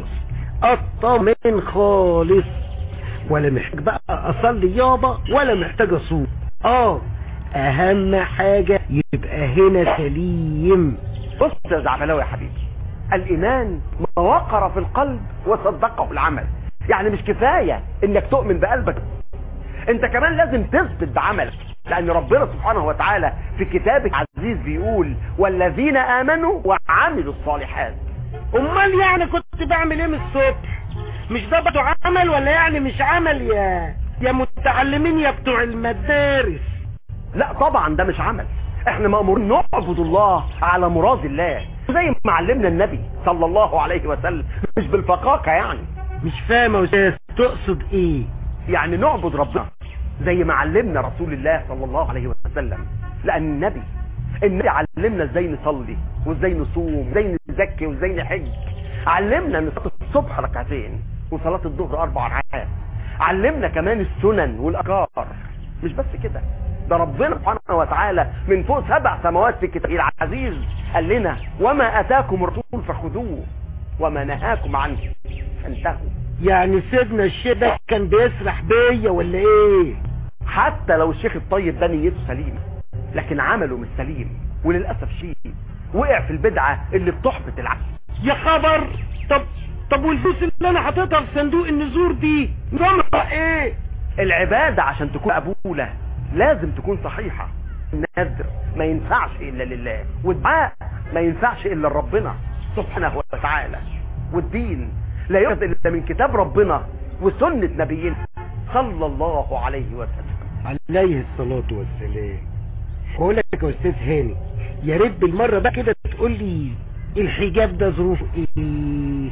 اطمن خالص ولا محتاج بقى اصلي يابا ولا محتاج اصوم اه اهم حاجة يبقى هنا سليم بص يا زعبلاوي يا حبيبي الايمان ما وقر في القلب وصدقه العمل يعني مش كفاية انك تؤمن بقلبك انت كمان لازم تثبت بعملك لان ربنا سبحانه وتعالى في كتابه العزيز بيقول والذين امنوا وعملوا الصالحات امال يعني كنت بعمل ايه من الصبح مش ده برضه عمل ولا يعني مش عمل يا يا متعلمين يا بتوع المدارس لا طبعا ده مش عمل احنا مأمورين نعبد الله على مراد الله زي ما علمنا النبي صلى الله عليه وسلم مش بالفقاقة يعني مش فاهم يا استاذ تقصد ايه يعني نعبد ربنا زي ما علمنا رسول الله صلى الله عليه وسلم لان النبي النبي علمنا ازاي نصلي وازاي نصوم وازاي نزكي وازاي نحج علمنا ان صلاه الصبح ركعتين وصلاه الظهر اربع ركعات علمنا كمان السنن والاذكار مش بس كده ده ربنا سبحانه وتعالى من فوق سبع سماوات في كتابه العزيز قال لنا وما اتاكم الرسول فخذوه وما نهاكم عنه فانتهوا يعني سيدنا الشيخ ده كان بيسرح بيا ولا ايه حتى لو الشيخ الطيب ده نيته سليمه لكن عمله مش سليم وللاسف شيء وقع في البدعه اللي بتحبط العقل يا خبر طب طب والفلوس اللي انا حاططها في صندوق النزور دي نظامها ايه العباده عشان تكون مقبوله لازم تكون صحيحه النذر ما ينفعش الا لله والدعاء ما ينفعش الا لربنا سبحانه وتعالى والدين لا يؤخذ الا من كتاب ربنا وسنه نبينا صلى الله عليه وسلم عليه الصلاة والسلام بقول لك يا استاذ هاني يا ريت بالمرة بقى كده تقول لي الحجاب ده ظروفه ايه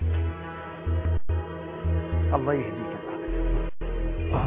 الله يهديك يا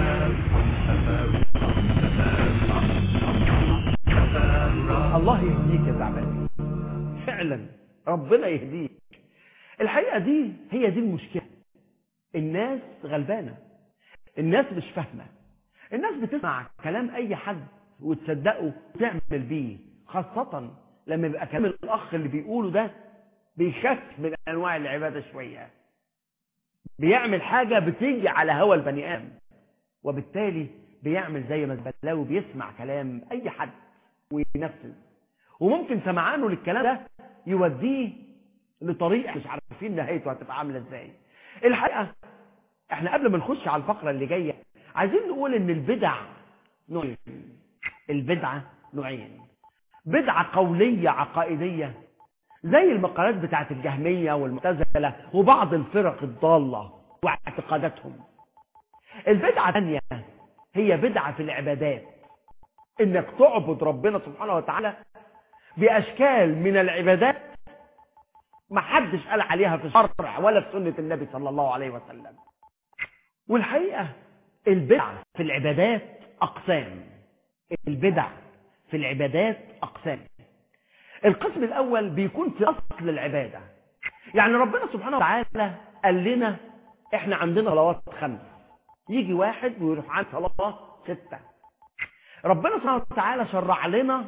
الله يهديك يا زعبان فعلا ربنا يهديك الحقيقة دي هي دي المشكلة الناس غلبانة الناس مش فاهمة الناس بتسمع كلام اي حد وتصدقه وتعمل بيه خاصة لما يبقى كلام الاخ اللي بيقوله ده بيخف من انواع العبادة شوية بيعمل حاجة بتيجي على هوى البني ادم وبالتالي بيعمل زي ما البلاوي بيسمع كلام اي حد وينفذ وممكن سمعانه للكلام ده يوديه لطريق مش عارفين نهايته هتبقى عامله ازاي الحقيقه احنا قبل ما نخش على الفقره اللي جايه عايزين نقول ان البدع نوعين البدعه نوعين بدعه قوليه عقائديه زي المقالات بتاعت الجهميه والمعتزله وبعض الفرق الضاله واعتقاداتهم البدعه الثانيه هي بدعه في العبادات انك تعبد ربنا سبحانه وتعالى باشكال من العبادات ما حدش قال عليها في الشرع ولا في سنة النبي صلى الله عليه وسلم والحقيقة البدع في العبادات أقسام البدع في العبادات أقسام القسم الأول بيكون في أصل العبادة يعني ربنا سبحانه وتعالى قال لنا احنا عندنا صلوات خمس يجي واحد ويروح عن صلاة ستة ربنا سبحانه وتعالى شرع لنا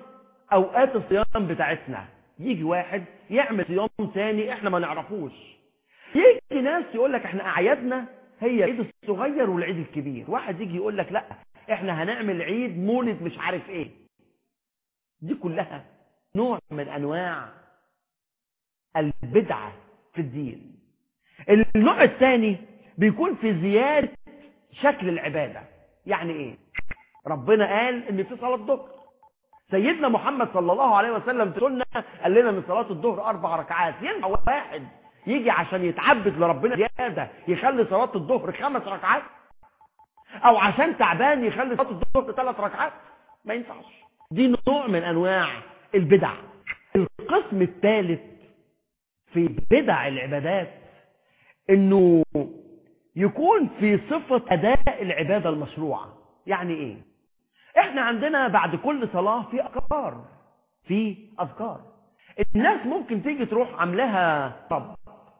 اوقات الصيام بتاعتنا يجي واحد يعمل صيام تاني احنا ما نعرفوش يجي ناس يقول لك احنا اعيادنا هي العيد الصغير والعيد الكبير واحد يجي يقول لك لا احنا هنعمل عيد مولد مش عارف ايه دي كلها نوع من انواع البدعة في الدين النوع الثاني بيكون في زيادة شكل العبادة يعني ايه ربنا قال ان في صلاة ظهر سيدنا محمد صلى الله عليه وسلم في سنة قال لنا ان صلاة الظهر اربع ركعات ينفع واحد يجي عشان يتعبد لربنا زيادة يخلي صلاة الظهر خمس ركعات او عشان تعبان يخلي صلاة الظهر ثلاث ركعات ما ينفعش دي نوع من انواع البدع القسم الثالث في بدع العبادات انه يكون في صفة اداء العبادة المشروعة يعني ايه احنا عندنا بعد كل صلاة في اذكار في اذكار الناس ممكن تيجي تروح عاملاها طب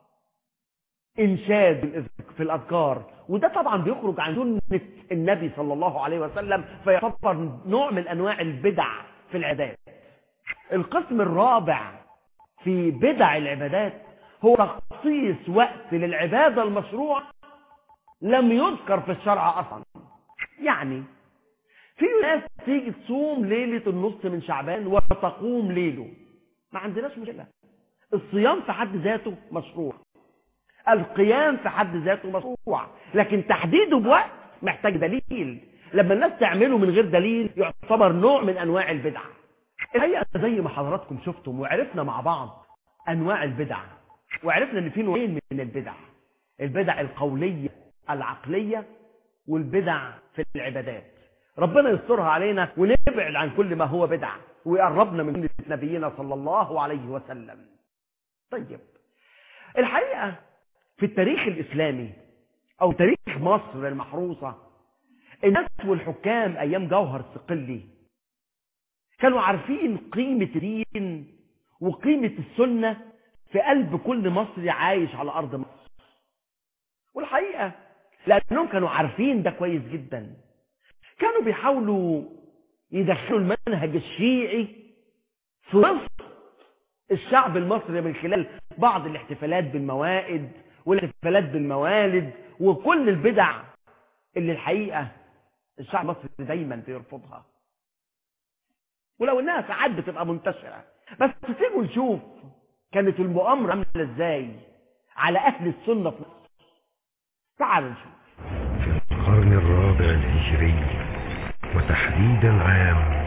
انشاد في الاذكار وده طبعا بيخرج عن سنة النبي صلى الله عليه وسلم فيعتبر نوع من انواع البدع في العبادات القسم الرابع في بدع العبادات هو تخصيص وقت للعبادة المشروع لم يذكر في الشرع اصلا يعني في ناس تيجي تصوم ليلة النص من شعبان وتقوم ليله ما عندناش مشكلة الصيام في حد ذاته مشروع القيام في حد ذاته مشروع لكن تحديده بوقت محتاج دليل لما الناس تعمله من غير دليل يعتبر نوع من انواع البدع الحقيقه زي ما حضراتكم شفتم وعرفنا مع بعض انواع البدع وعرفنا ان في نوعين من البدع البدع القوليه العقليه والبدع في العبادات ربنا يسترها علينا ونبعد عن كل ما هو بدع ويقربنا من سنة نبينا صلى الله عليه وسلم طيب الحقيقة في التاريخ الإسلامي أو تاريخ مصر المحروسة الناس والحكام أيام جوهر الصقلي كانوا عارفين قيمة الدين وقيمة السنة في قلب كل مصري عايش على أرض مصر والحقيقة لأنهم كانوا عارفين ده كويس جدا كانوا بيحاولوا يدخلوا المنهج الشيعي في وسط الشعب المصري من خلال بعض الاحتفالات بالموائد والاحتفالات بالموالد وكل البدع اللي الحقيقة الشعب المصري دايما بيرفضها ولو انها ساعات بتبقى منتشرة بس تيجوا نشوف كانت المؤامرة عاملة ازاي على اهل السنة في مصر تعالوا نشوف في القرن الرابع الهجري وتحديدا عام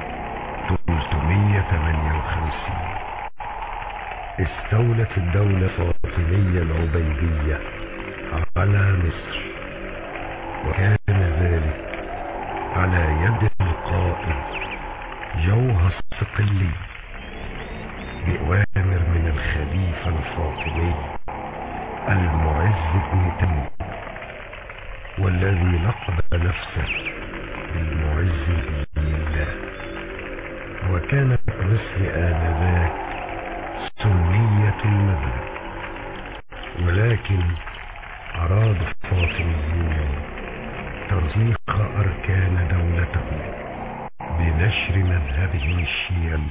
358 استولت الدولة الفاطمية العبيدية على مصر وكان ذلك على يد القائد جوهر الصقلي بأوامر من الخليفة الفاطمي المعز بن تيمية والذي لقب نفسه بالمعز بدين الله وكانت مصر آنذاك سنية المذهب ولكن أراد الفاطميون ترسيخ أركان دولتهم بنشر مذهبهم الشيعي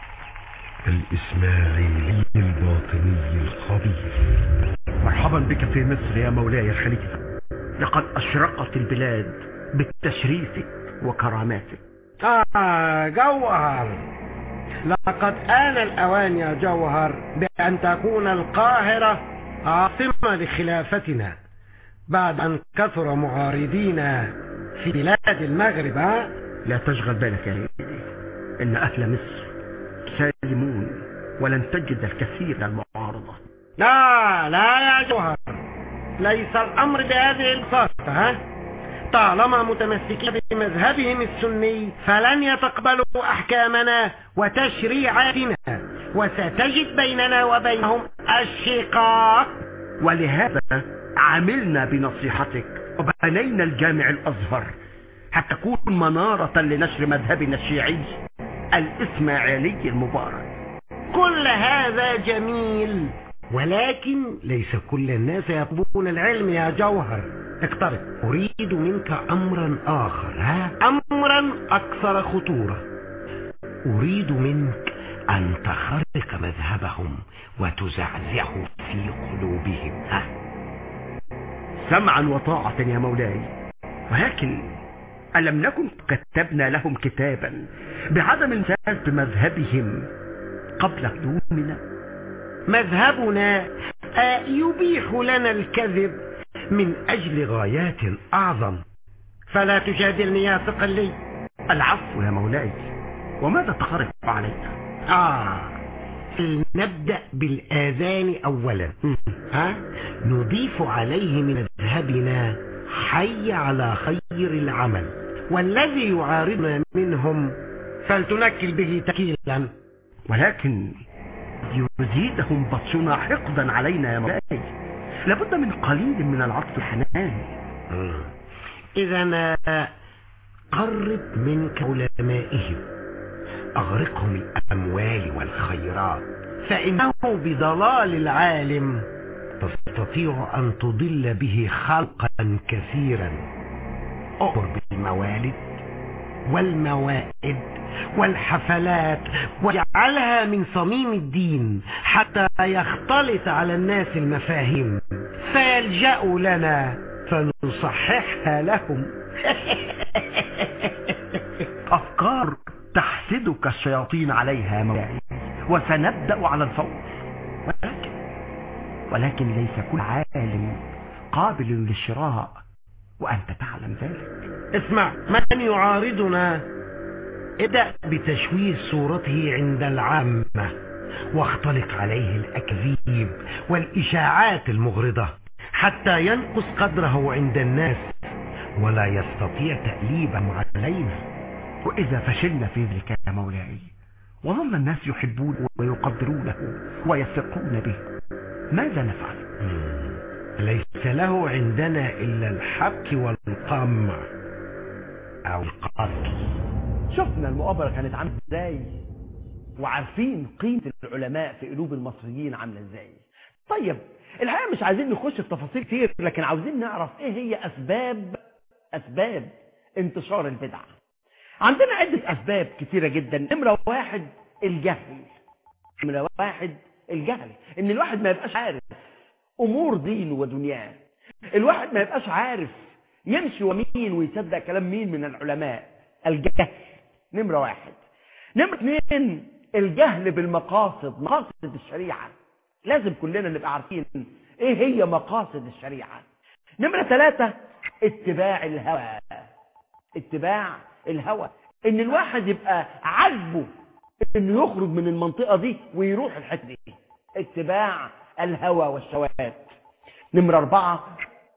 الإسماعيلي الباطني الخبيث مرحبا بك في مصر يا مولاي الخليفة لقد أشرقت البلاد بتشريفك وكراماتك آه جوهر لقد آن الأوان يا جوهر بأن تكون القاهرة عاصمة لخلافتنا بعد أن كثر معارضينا في بلاد المغرب ها؟ لا تشغل بالك يا سيدي إن أهل مصر سالمون ولن تجد الكثير من المعارضة لا لا يا جوهر ليس الأمر بهذه البساطة ها طالما متمسكين بمذهبهم السني فلن يتقبلوا أحكامنا وتشريعاتنا وستجد بيننا وبينهم الشقاق ولهذا عملنا بنصيحتك وبنينا الجامع الأزهر حتى تكون منارة لنشر مذهبنا الشيعي الإسماعيلي المبارك كل هذا جميل ولكن ليس كل الناس يطلبون العلم يا جوهر اقترب أريد منك أمرا آخر ها؟ أمرا أكثر خطورة أريد منك أن تخرق مذهبهم وتزعزعه في قلوبهم ها سمعا وطاعة يا مولاي ولكن ألم نكن كتبنا لهم كتابا بعدم الانتهاز بمذهبهم قبل قدومنا مذهبنا آه، يبيح لنا الكذب من أجل غايات أعظم فلا تجادلني يا ثقلي العفو يا مولاي وماذا تقرب علينا آه نبدأ بالآذان أولا ها نضيف عليه من مذهبنا حي على خير العمل والذي يعارضنا منهم فلتنكل به تكيلا ولكن يزيدهم بطشنا حقدا علينا يا مولاي لابد من قليل من العطف الحنان إذا قرب منك علمائهم أغرقهم الأموال والخيرات فإنه بضلال العالم تستطيع أن تضل به خلقا كثيرا أمر بالموالد والموائد والحفلات واجعلها من صميم الدين حتى يختلط على الناس المفاهيم فيلجأوا لنا فنصححها لهم أفكار تحسدك الشياطين عليها يا مولاي وسنبدأ على الفور ولكن ولكن ليس كل عالم قابل للشراء وأنت تعلم ذلك اسمع من يعارضنا ابدأ بتشويه صورته عند العامة واختلق عليه الأكذيب والإشاعات المغرضة حتى ينقص قدره عند الناس ولا يستطيع تأليبا علينا وإذا فشلنا في ذلك يا مولاي وظل الناس يحبونه ويقدرونه ويثقون به ماذا نفعل ليس له عندنا إلا الحبك والقمع أو القتل شفنا المؤامرة كانت عاملة ازاي وعارفين قيمة العلماء في قلوب المصريين عاملة ازاي طيب الحقيقة مش عايزين نخش في تفاصيل كتير لكن عاوزين نعرف ايه هي اسباب اسباب انتشار البدع عندنا عدة اسباب كتيرة جدا نمرة واحد الجهل نمرة واحد الجهل ان الواحد ما يبقاش عارف امور دينه ودنياه الواحد ما يبقاش عارف يمشي ومين ويصدق كلام مين من العلماء الجهل نمرة واحد نمرة اثنين الجهل بالمقاصد مقاصد الشريعة لازم كلنا نبقى عارفين ايه هي مقاصد الشريعة نمرة ثلاثة اتباع الهوى اتباع الهوى ان الواحد يبقى عاجبه انه يخرج من المنطقة دي ويروح الحتة دي اتباع الهوى والشهوات نمرة أربعة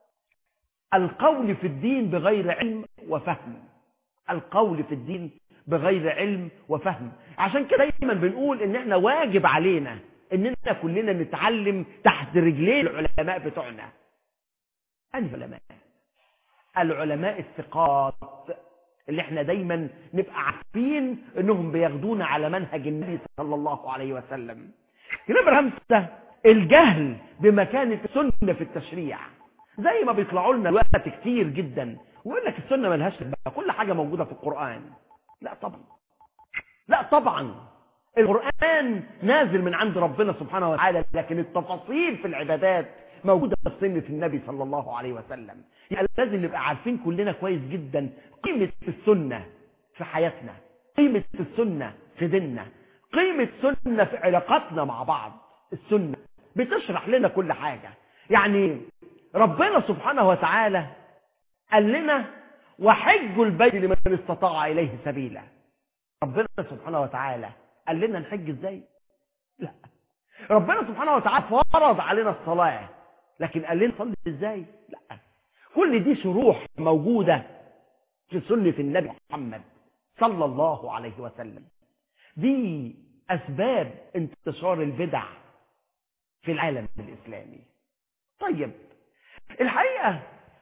القول في الدين بغير علم وفهم القول في الدين بغير علم وفهم عشان كده دايما بنقول ان احنا واجب علينا اننا كلنا نتعلم تحت رجلين العلماء بتوعنا انهي علماء العلماء الثقات اللي احنا دايما نبقى عارفين انهم بياخدونا على منهج النبي صلى الله عليه وسلم نمرة خمسة الجهل بمكانة السنة في التشريع زي ما بيطلعوا لنا الوقت كتير جدا ويقول لك السنة ملهاش بقى كل حاجة موجودة في القرآن لا طبعا لا طبعا القرآن نازل من عند ربنا سبحانه وتعالى لكن التفاصيل في العبادات موجودة في سنة النبي صلى الله عليه وسلم يعني لازم نبقى عارفين كلنا كويس جدا قيمة السنة في حياتنا قيمة السنة في ديننا قيمة السنة في علاقاتنا مع بعض السنة بتشرح لنا كل حاجة يعني ربنا سبحانه وتعالى قال لنا وحجوا البيت لمن استطاع إليه سبيلا ربنا سبحانه وتعالى قال لنا نحج ازاي لا ربنا سبحانه وتعالى فرض علينا الصلاة لكن قال لنا نصلي ازاي لا كل دي شروح موجودة في سنة النبي محمد صلى الله عليه وسلم دي أسباب انتشار البدع في العالم الإسلامي طيب الحقيقة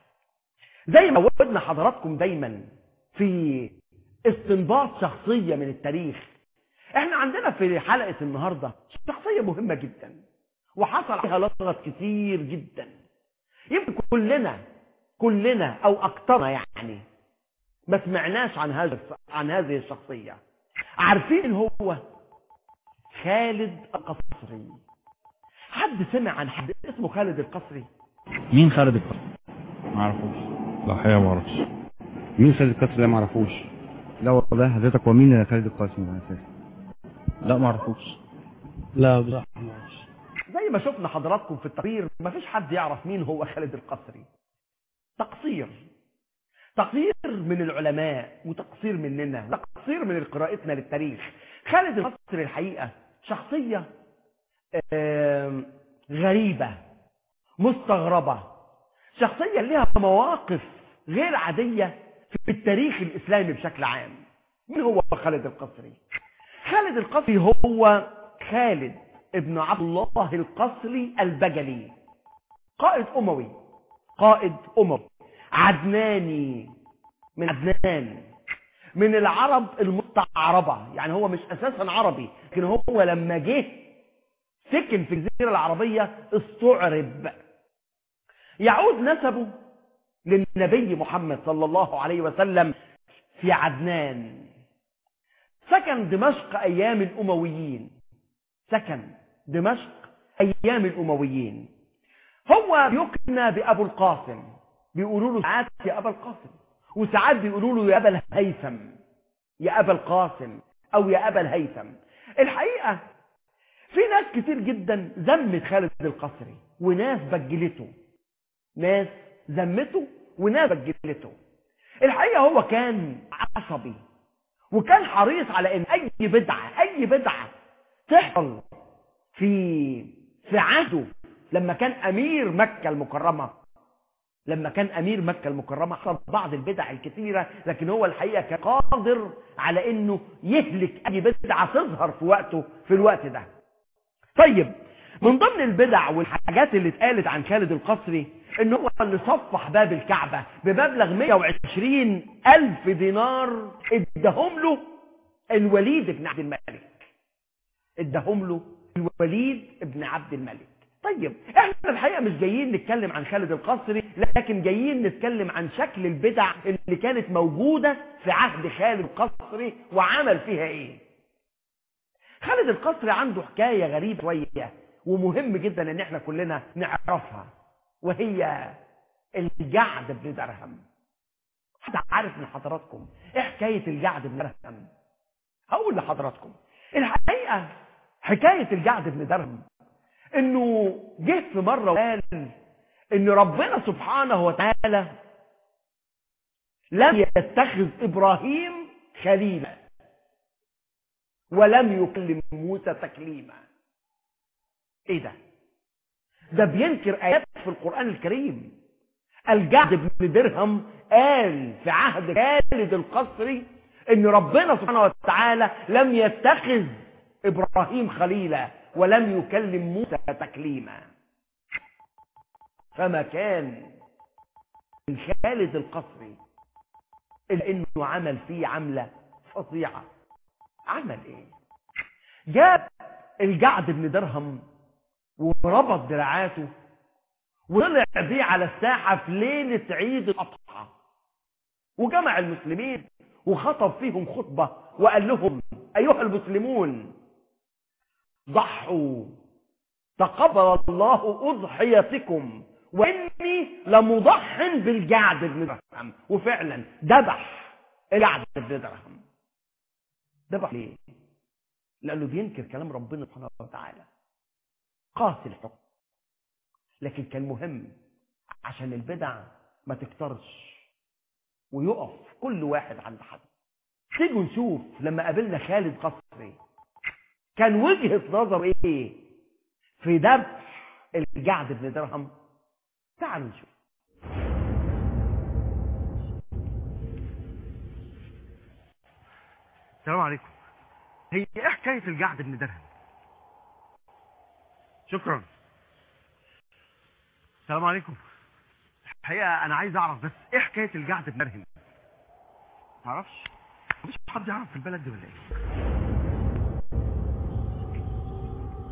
زي ما ودنا حضراتكم دايما في استنباط شخصية من التاريخ احنا عندنا في حلقة النهاردة شخصية مهمة جدا وحصل عليها لغط كتير جدا يمكن كلنا كلنا او اكترنا يعني ما سمعناش عن هذا عن هذه الشخصية عارفين هو خالد القصري حد سمع عن حد اسمه خالد القصري مين خالد القصري ما اعرفوش لا الحقيقه ما اعرفش مين خالد القصري ده ما اعرفوش لا والله حضرتك هو مين خالد القاسم ده اساسا لا ما اعرفوش لا بصراحه ما اعرفش زي ما شفنا حضراتكم في التقرير مفيش حد يعرف مين هو خالد القصري تقصير تقصير من العلماء وتقصير مننا وتقصير من قراءتنا للتاريخ خالد القصري الحقيقة شخصية آم، غريبة مستغربة شخصية لها مواقف غير عادية في التاريخ الإسلامي بشكل عام مين هو خالد القصري خالد القصري هو خالد ابن عبد الله القصري البجلي قائد أموي قائد أموي عدناني من عدنان من العرب المستعربة يعني هو مش أساسا عربي لكن هو لما جه سكن في الجزيرة العربية استعرب يعود نسبه للنبي محمد صلى الله عليه وسلم في عدنان سكن دمشق أيام الأمويين سكن دمشق أيام الأمويين هو يكنى بأبو القاسم بيقولوا له ساعات يا أبا القاسم وساعات بيقولوا له يا أبا الهيثم يا أبا القاسم أو يا أبا الهيثم الحقيقة في ناس كتير جدا ذمت خالد القصري وناس بجلته ناس ذمته وناس بجلته الحقيقة هو كان عصبي وكان حريص على ان اي بدعة اي بدعة تحصل في في عهده لما كان امير مكة المكرمة لما كان امير مكة المكرمة حصل بعض البدع الكثيرة لكن هو الحقيقة كان قادر على انه يهلك اي بدعة تظهر في وقته في الوقت ده طيب من ضمن البدع والحاجات اللي اتقالت عن خالد القصري ان هو اللي صفح باب الكعبة بمبلغ 120 الف دينار ادهم له الوليد بن عبد الملك ادهم له الوليد بن عبد الملك طيب احنا الحقيقة مش جايين نتكلم عن خالد القصري لكن جايين نتكلم عن شكل البدع اللي كانت موجودة في عهد خالد القصري وعمل فيها ايه خالد القصري عنده حكاية غريبة شوية ومهم جدا ان احنا كلنا نعرفها وهي الجعد بن درهم حد عارف من حضراتكم ايه حكاية الجعد بن درهم هقول لحضراتكم الحقيقة حكاية الجعد بن درهم انه جه في مرة وقال ان ربنا سبحانه وتعالى لم يتخذ ابراهيم خليلا ولم يكلم موسى تكليما ايه ده ده بينكر ايات في القرآن الكريم الجعد بن درهم قال في عهد خالد القصري ان ربنا سبحانه وتعالى لم يتخذ ابراهيم خليلا ولم يكلم موسى تكليما فما كان من خالد القصري الا انه عمل فيه عملة فظيعة عمل ايه جاب الجعد بن درهم وربط دراعاته وطلع بيه على الساحة في ليلة عيد الأضحى وجمع المسلمين وخطب فيهم خطبة وقال لهم أيها المسلمون ضحوا تقبل الله أضحيتكم وإني لمضح بالجعد بن درهم وفعلا ذبح الجعد بن درهم ذبح ليه؟ لأنه بينكر كلام ربنا سبحانه وتعالى قاسي الحكم لكن كان مهم عشان البدع ما تكترش ويقف كل واحد عند حد تيجوا نشوف لما قابلنا خالد قصري كان وجهة نظر ايه في ذبح الجعد بن درهم تعالوا نشوف السلام عليكم هي ايه حكاية الجعد بن درهم شكرا السلام عليكم الحقيقة انا عايز اعرف بس ايه حكاية الجعد بن درهم تعرفش مش حد يعرف في البلد دي ولا ايه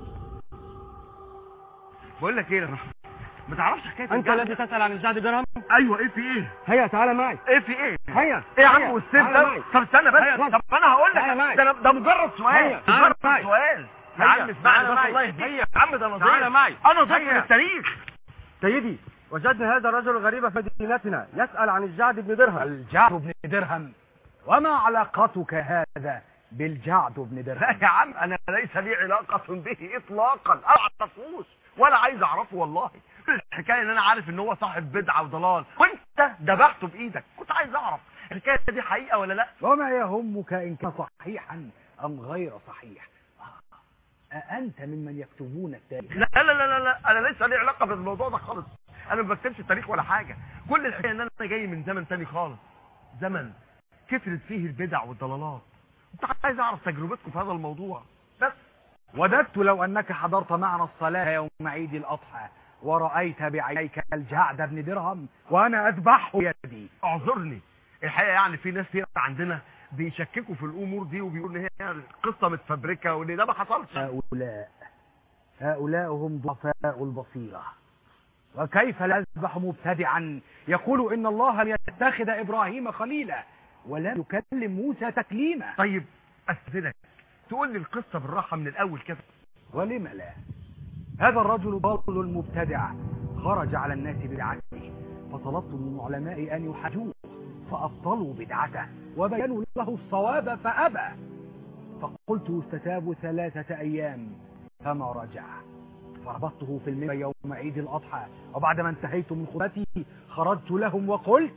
بقول لك ايه لما ما تعرفش حكاية أنت الجعد الذي تسأل عن الجعد درهم ايوه ايه في ايه هيا تعالى معي ايه في ايه هيا ايه يا عم هيا، والسيف تعالى ده معي. طب استنى هيا، بس اتفضل. طب انا هقول تعالى معي. لك ده أنا- ده مجرد سؤال هيا، تعالى مجرد معي. سؤال يا هيا، عم اسمعني تعالى بس معي. الله يهديك هيا. يا عم ده نظير تعالى معي. انا ضد هيا. التاريخ سيدي وجدنا هذا الرجل غريبا في مدينتنا يسأل عن الجعد بن درهم الجعد بن درهم وما علاقتك هذا بالجعد بن درهم لا يا عم انا ليس لي علاقة به اطلاقا انا ما اعرفوش ولا عايز اعرفه والله الحكاية ان انا عارف ان هو صاحب بدعة وضلال وانت ذبحته بايدك كنت عايز اعرف الحكاية دي حقيقة ولا لا وما يهمك إن كان صحيحا أم غير صحيح آه، أأنت ممن يكتبون التاريخ لا لا لا لا, لا. انا ليس لي علاقة بالموضوع ده خالص انا ما بكتبش تاريخ ولا حاجة كل الحكاية ان انا جاي من زمن تاني خالص زمن كثرت فيه البدع والضلالات كنت عايز اعرف تجربتكم في هذا الموضوع بس وددت لو أنك حضرت معنا الصلاة يوم عيد الأضحى ورأيت بعينيك الجعد بن درهم وأنا أذبحه بيدي اعذرني الحقيقه يعني في ناس كتير عندنا بيشككوا في الامور دي وبيقولوا ان هي قصه متفبركه وان ده ما حصلش هؤلاء هؤلاء هم ضعفاء البصيرة وكيف لا يذبح مبتدعا يقول إن الله لم يتخذ إبراهيم خليلا ولا يكلم موسى تكليما طيب استاذنك تقول لي القصه بالراحه من الاول كده ولم لا هذا الرجل ضال المبتدع خرج على الناس بدعته فطلبت من العلماء أن يحجوه فأبطلوا بدعته وبينوا له الصواب فأبى فقلت يستتاب ثلاثة أيام فما رجع فربطته في المنبر يوم عيد الأضحى وبعدما انتهيت من خطبتي خرجت لهم وقلت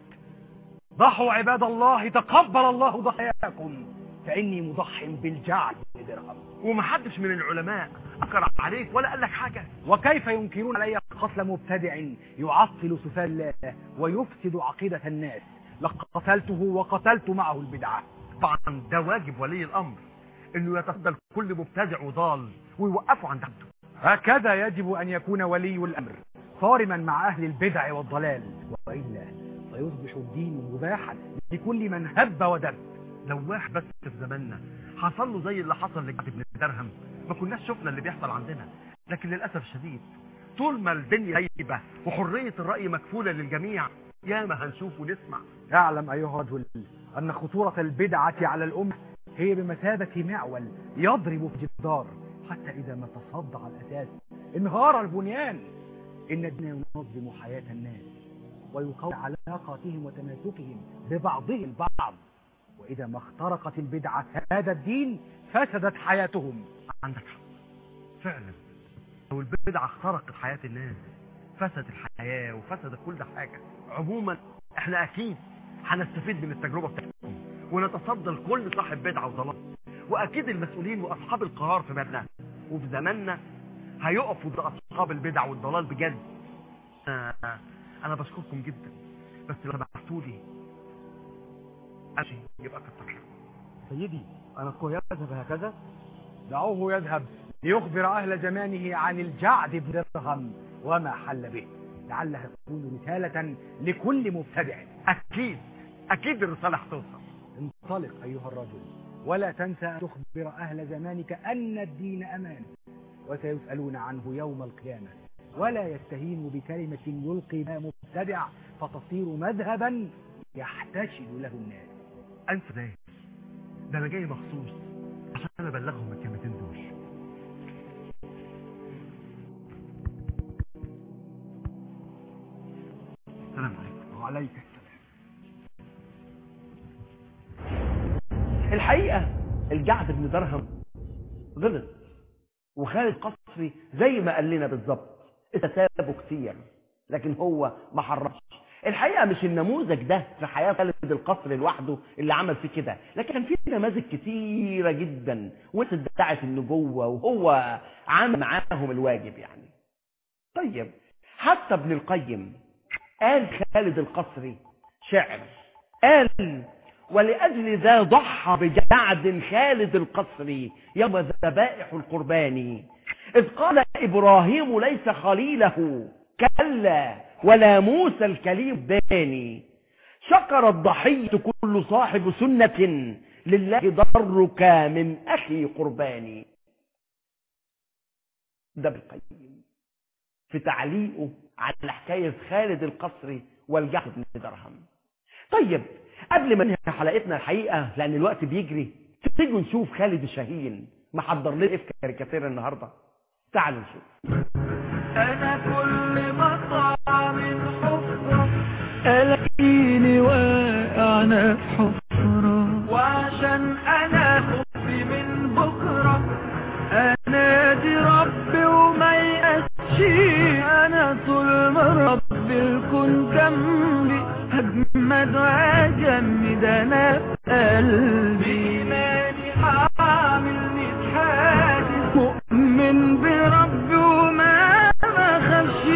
ضحوا عباد الله تقبل الله ضحاياكم فإني مضح بالجعد بدرهم ومحدش من العلماء اقرا عليك ولا قال لك حاجه وكيف ينكرون علي قتل مبتدع يعطل صفات الله ويفسد عقيدة الناس لقتلته وقتلت معه البدعة طبعا ده واجب ولي الامر انه يتصدى كل مبتدع وضال ويوقفه عند حده هكذا يجب أن يكون ولي الأمر صارما مع أهل البدع والضلال وإلا سيصبح الدين مباحا لكل من هب ودب لو واحد بس في زماننا حصل له زي اللي حصل لجعد بن درهم ما كناش شفنا اللي بيحصل عندنا لكن للاسف الشديد طول ما الدنيا هيبه وحريه الراي مكفوله للجميع يا ما هنشوف ونسمع اعلم أيها الرجل أن خطورة البدعة على الأمة هي بمثابة معول يضرب في جدار حتى إذا ما تصدع الأساس انهار البنيان إن الدين ينظم حياة الناس ويقوي علاقاتهم وتماسكهم ببعضهم البعض وإذا ما اخترقت البدعة هذا الدين فسدت حياتهم عندك حق فعلا لو البدعه اخترقت حياه الناس فسد الحياه وفسد كل حاجه عموما احنا اكيد هنستفيد من التجربه بتاعتكم ونتصدى لكل صاحب بدعه وضلال واكيد المسؤولين واصحاب القرار في بلدنا وفي زماننا هيقفوا ضد اصحاب البدع والضلال بجد آه، انا بشكركم جدا بس لو سمحتوا لي امشي يبقى كتر خيركم سيدي أنكه يذهب هكذا دعوه يذهب ليخبر أهل زمانه عن الجعد بن درهم وما حل به لعلها تكون رسالة لكل مبتدع أكيد أكيد الرسالة هتوصل انطلق أيها الرجل ولا تنسى أن تخبر أهل زمانك أن الدين أمان وسيسألون عنه يوم القيامة ولا يستهين بكلمة يلقي بها مبتدع فتصير مذهبا يحتشد له الناس انسى ده ده انا جاي مخصوص عشان ابلغهم الكلمتين دول السلام عليكم وعليك السلام الحقيقة الجعد بن درهم غلط وخالد قصري زي ما قال لنا بالظبط استتابوا كتير لكن هو ما حرمش الحقيقة مش النموذج ده في حياة خالد القصري لوحده اللي عمل فيه كده لكن كان في نماذج كتيرة جدا وناس ادعت النبوة وهو عامل معاهم الواجب يعني طيب حتى ابن القيم قال خالد القصري شعر قال ولأجل ذا ضحى بجعد خالد القصري يوم ذبائح القربان إذ قال إبراهيم ليس خليله كلا ولا موسى الكليم داني شكر الضحية كل صاحب سنة لله ضرك من أخي قرباني ده بالقيم في تعليقه على حكاية خالد القصري والجحد بن درهم طيب قبل ما ننهي حلقتنا الحقيقة لأن الوقت بيجري تيجوا نشوف خالد شاهين محضر لنا ايه في كاريكاتير النهاردة تعالوا نشوف أنا كل ما أطلع من حفرة ألاقيني واقعنا في حفرة وعشان أنا خفي من بكرة أنادي ربي وما يأسش أنا طول ما ربي الكون جنبي هجمد وأجمد أنا في قلبي إيماني هعمل ميت حادث مؤمن بربي وما بخافش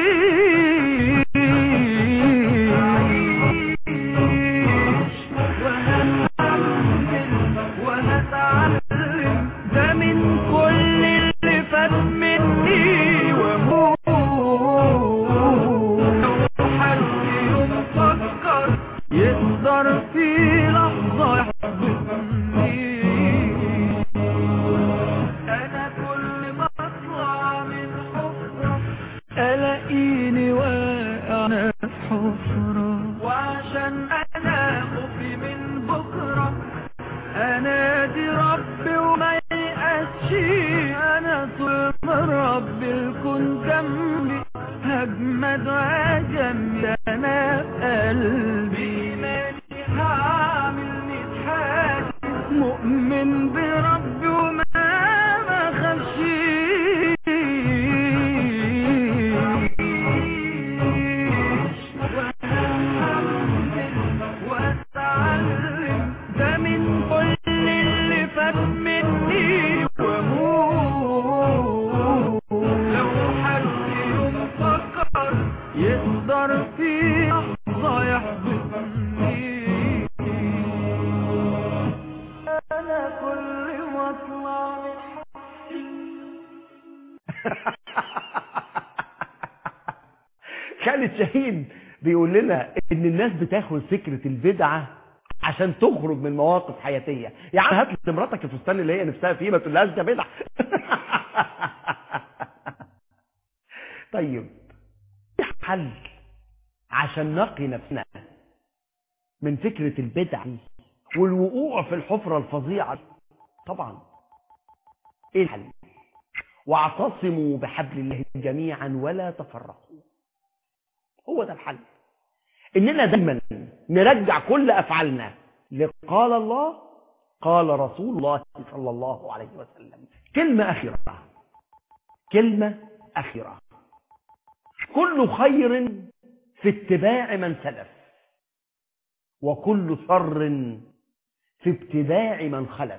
وهتعلم ده من كل اللي فات مني واموت لو حد يوم فكر يقدر في لحظة يحبطني انا كل ما اطلع من حفرة الاقيني واقع في حفرة وعشان انا خوفي من بكرة انادي ربي وما يأسش انا طول ما ربي الكون جنبي هجمد واجمد انا في قلبي ماني هعمل ميت حادث مؤمن بربي وما بخافش واتعلم ده من كل اللي فات مني واموت لو حد يوم فكر يقدر في لحظة يحبطني انا كل ما اطلع من خالد شاهين بيقول لنا ان الناس بتاخد فكرة البدعة عشان تخرج من مواقف حياتية يعني هات لمراتك الفستان اللي هي نفسها فيه ما تقولهاش ده بدعة طيب في حل عشان نقي نفسنا من فكرة البدع والوقوع في الحفرة الفظيعة طبعا ايه الحل واعتصموا بحبل الله جميعا ولا تفرقوا هو ده الحل اننا دايما نرجع كل افعالنا لقال الله قال رسول الله صلى الله عليه وسلم كلمة أخيرة كلمة أخيرة كل خير في اتباع من سلف وكل شر في ابتداع من خلف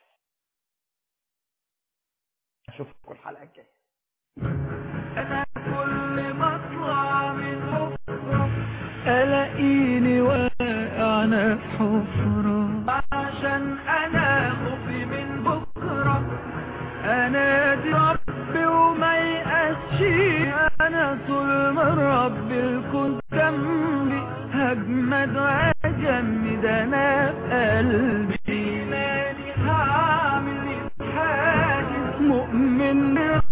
اشوفكم الحلقة الجاية انا كل ما اطلع من حفرة الاقيني واقعنا في حفرة عشان انا خوفي من بكرة انادي ربي وما يأسش انا طول ما ربي الكون جنبي هجمد واجمد انا في قلبي ايماني هعمل حادث مؤمن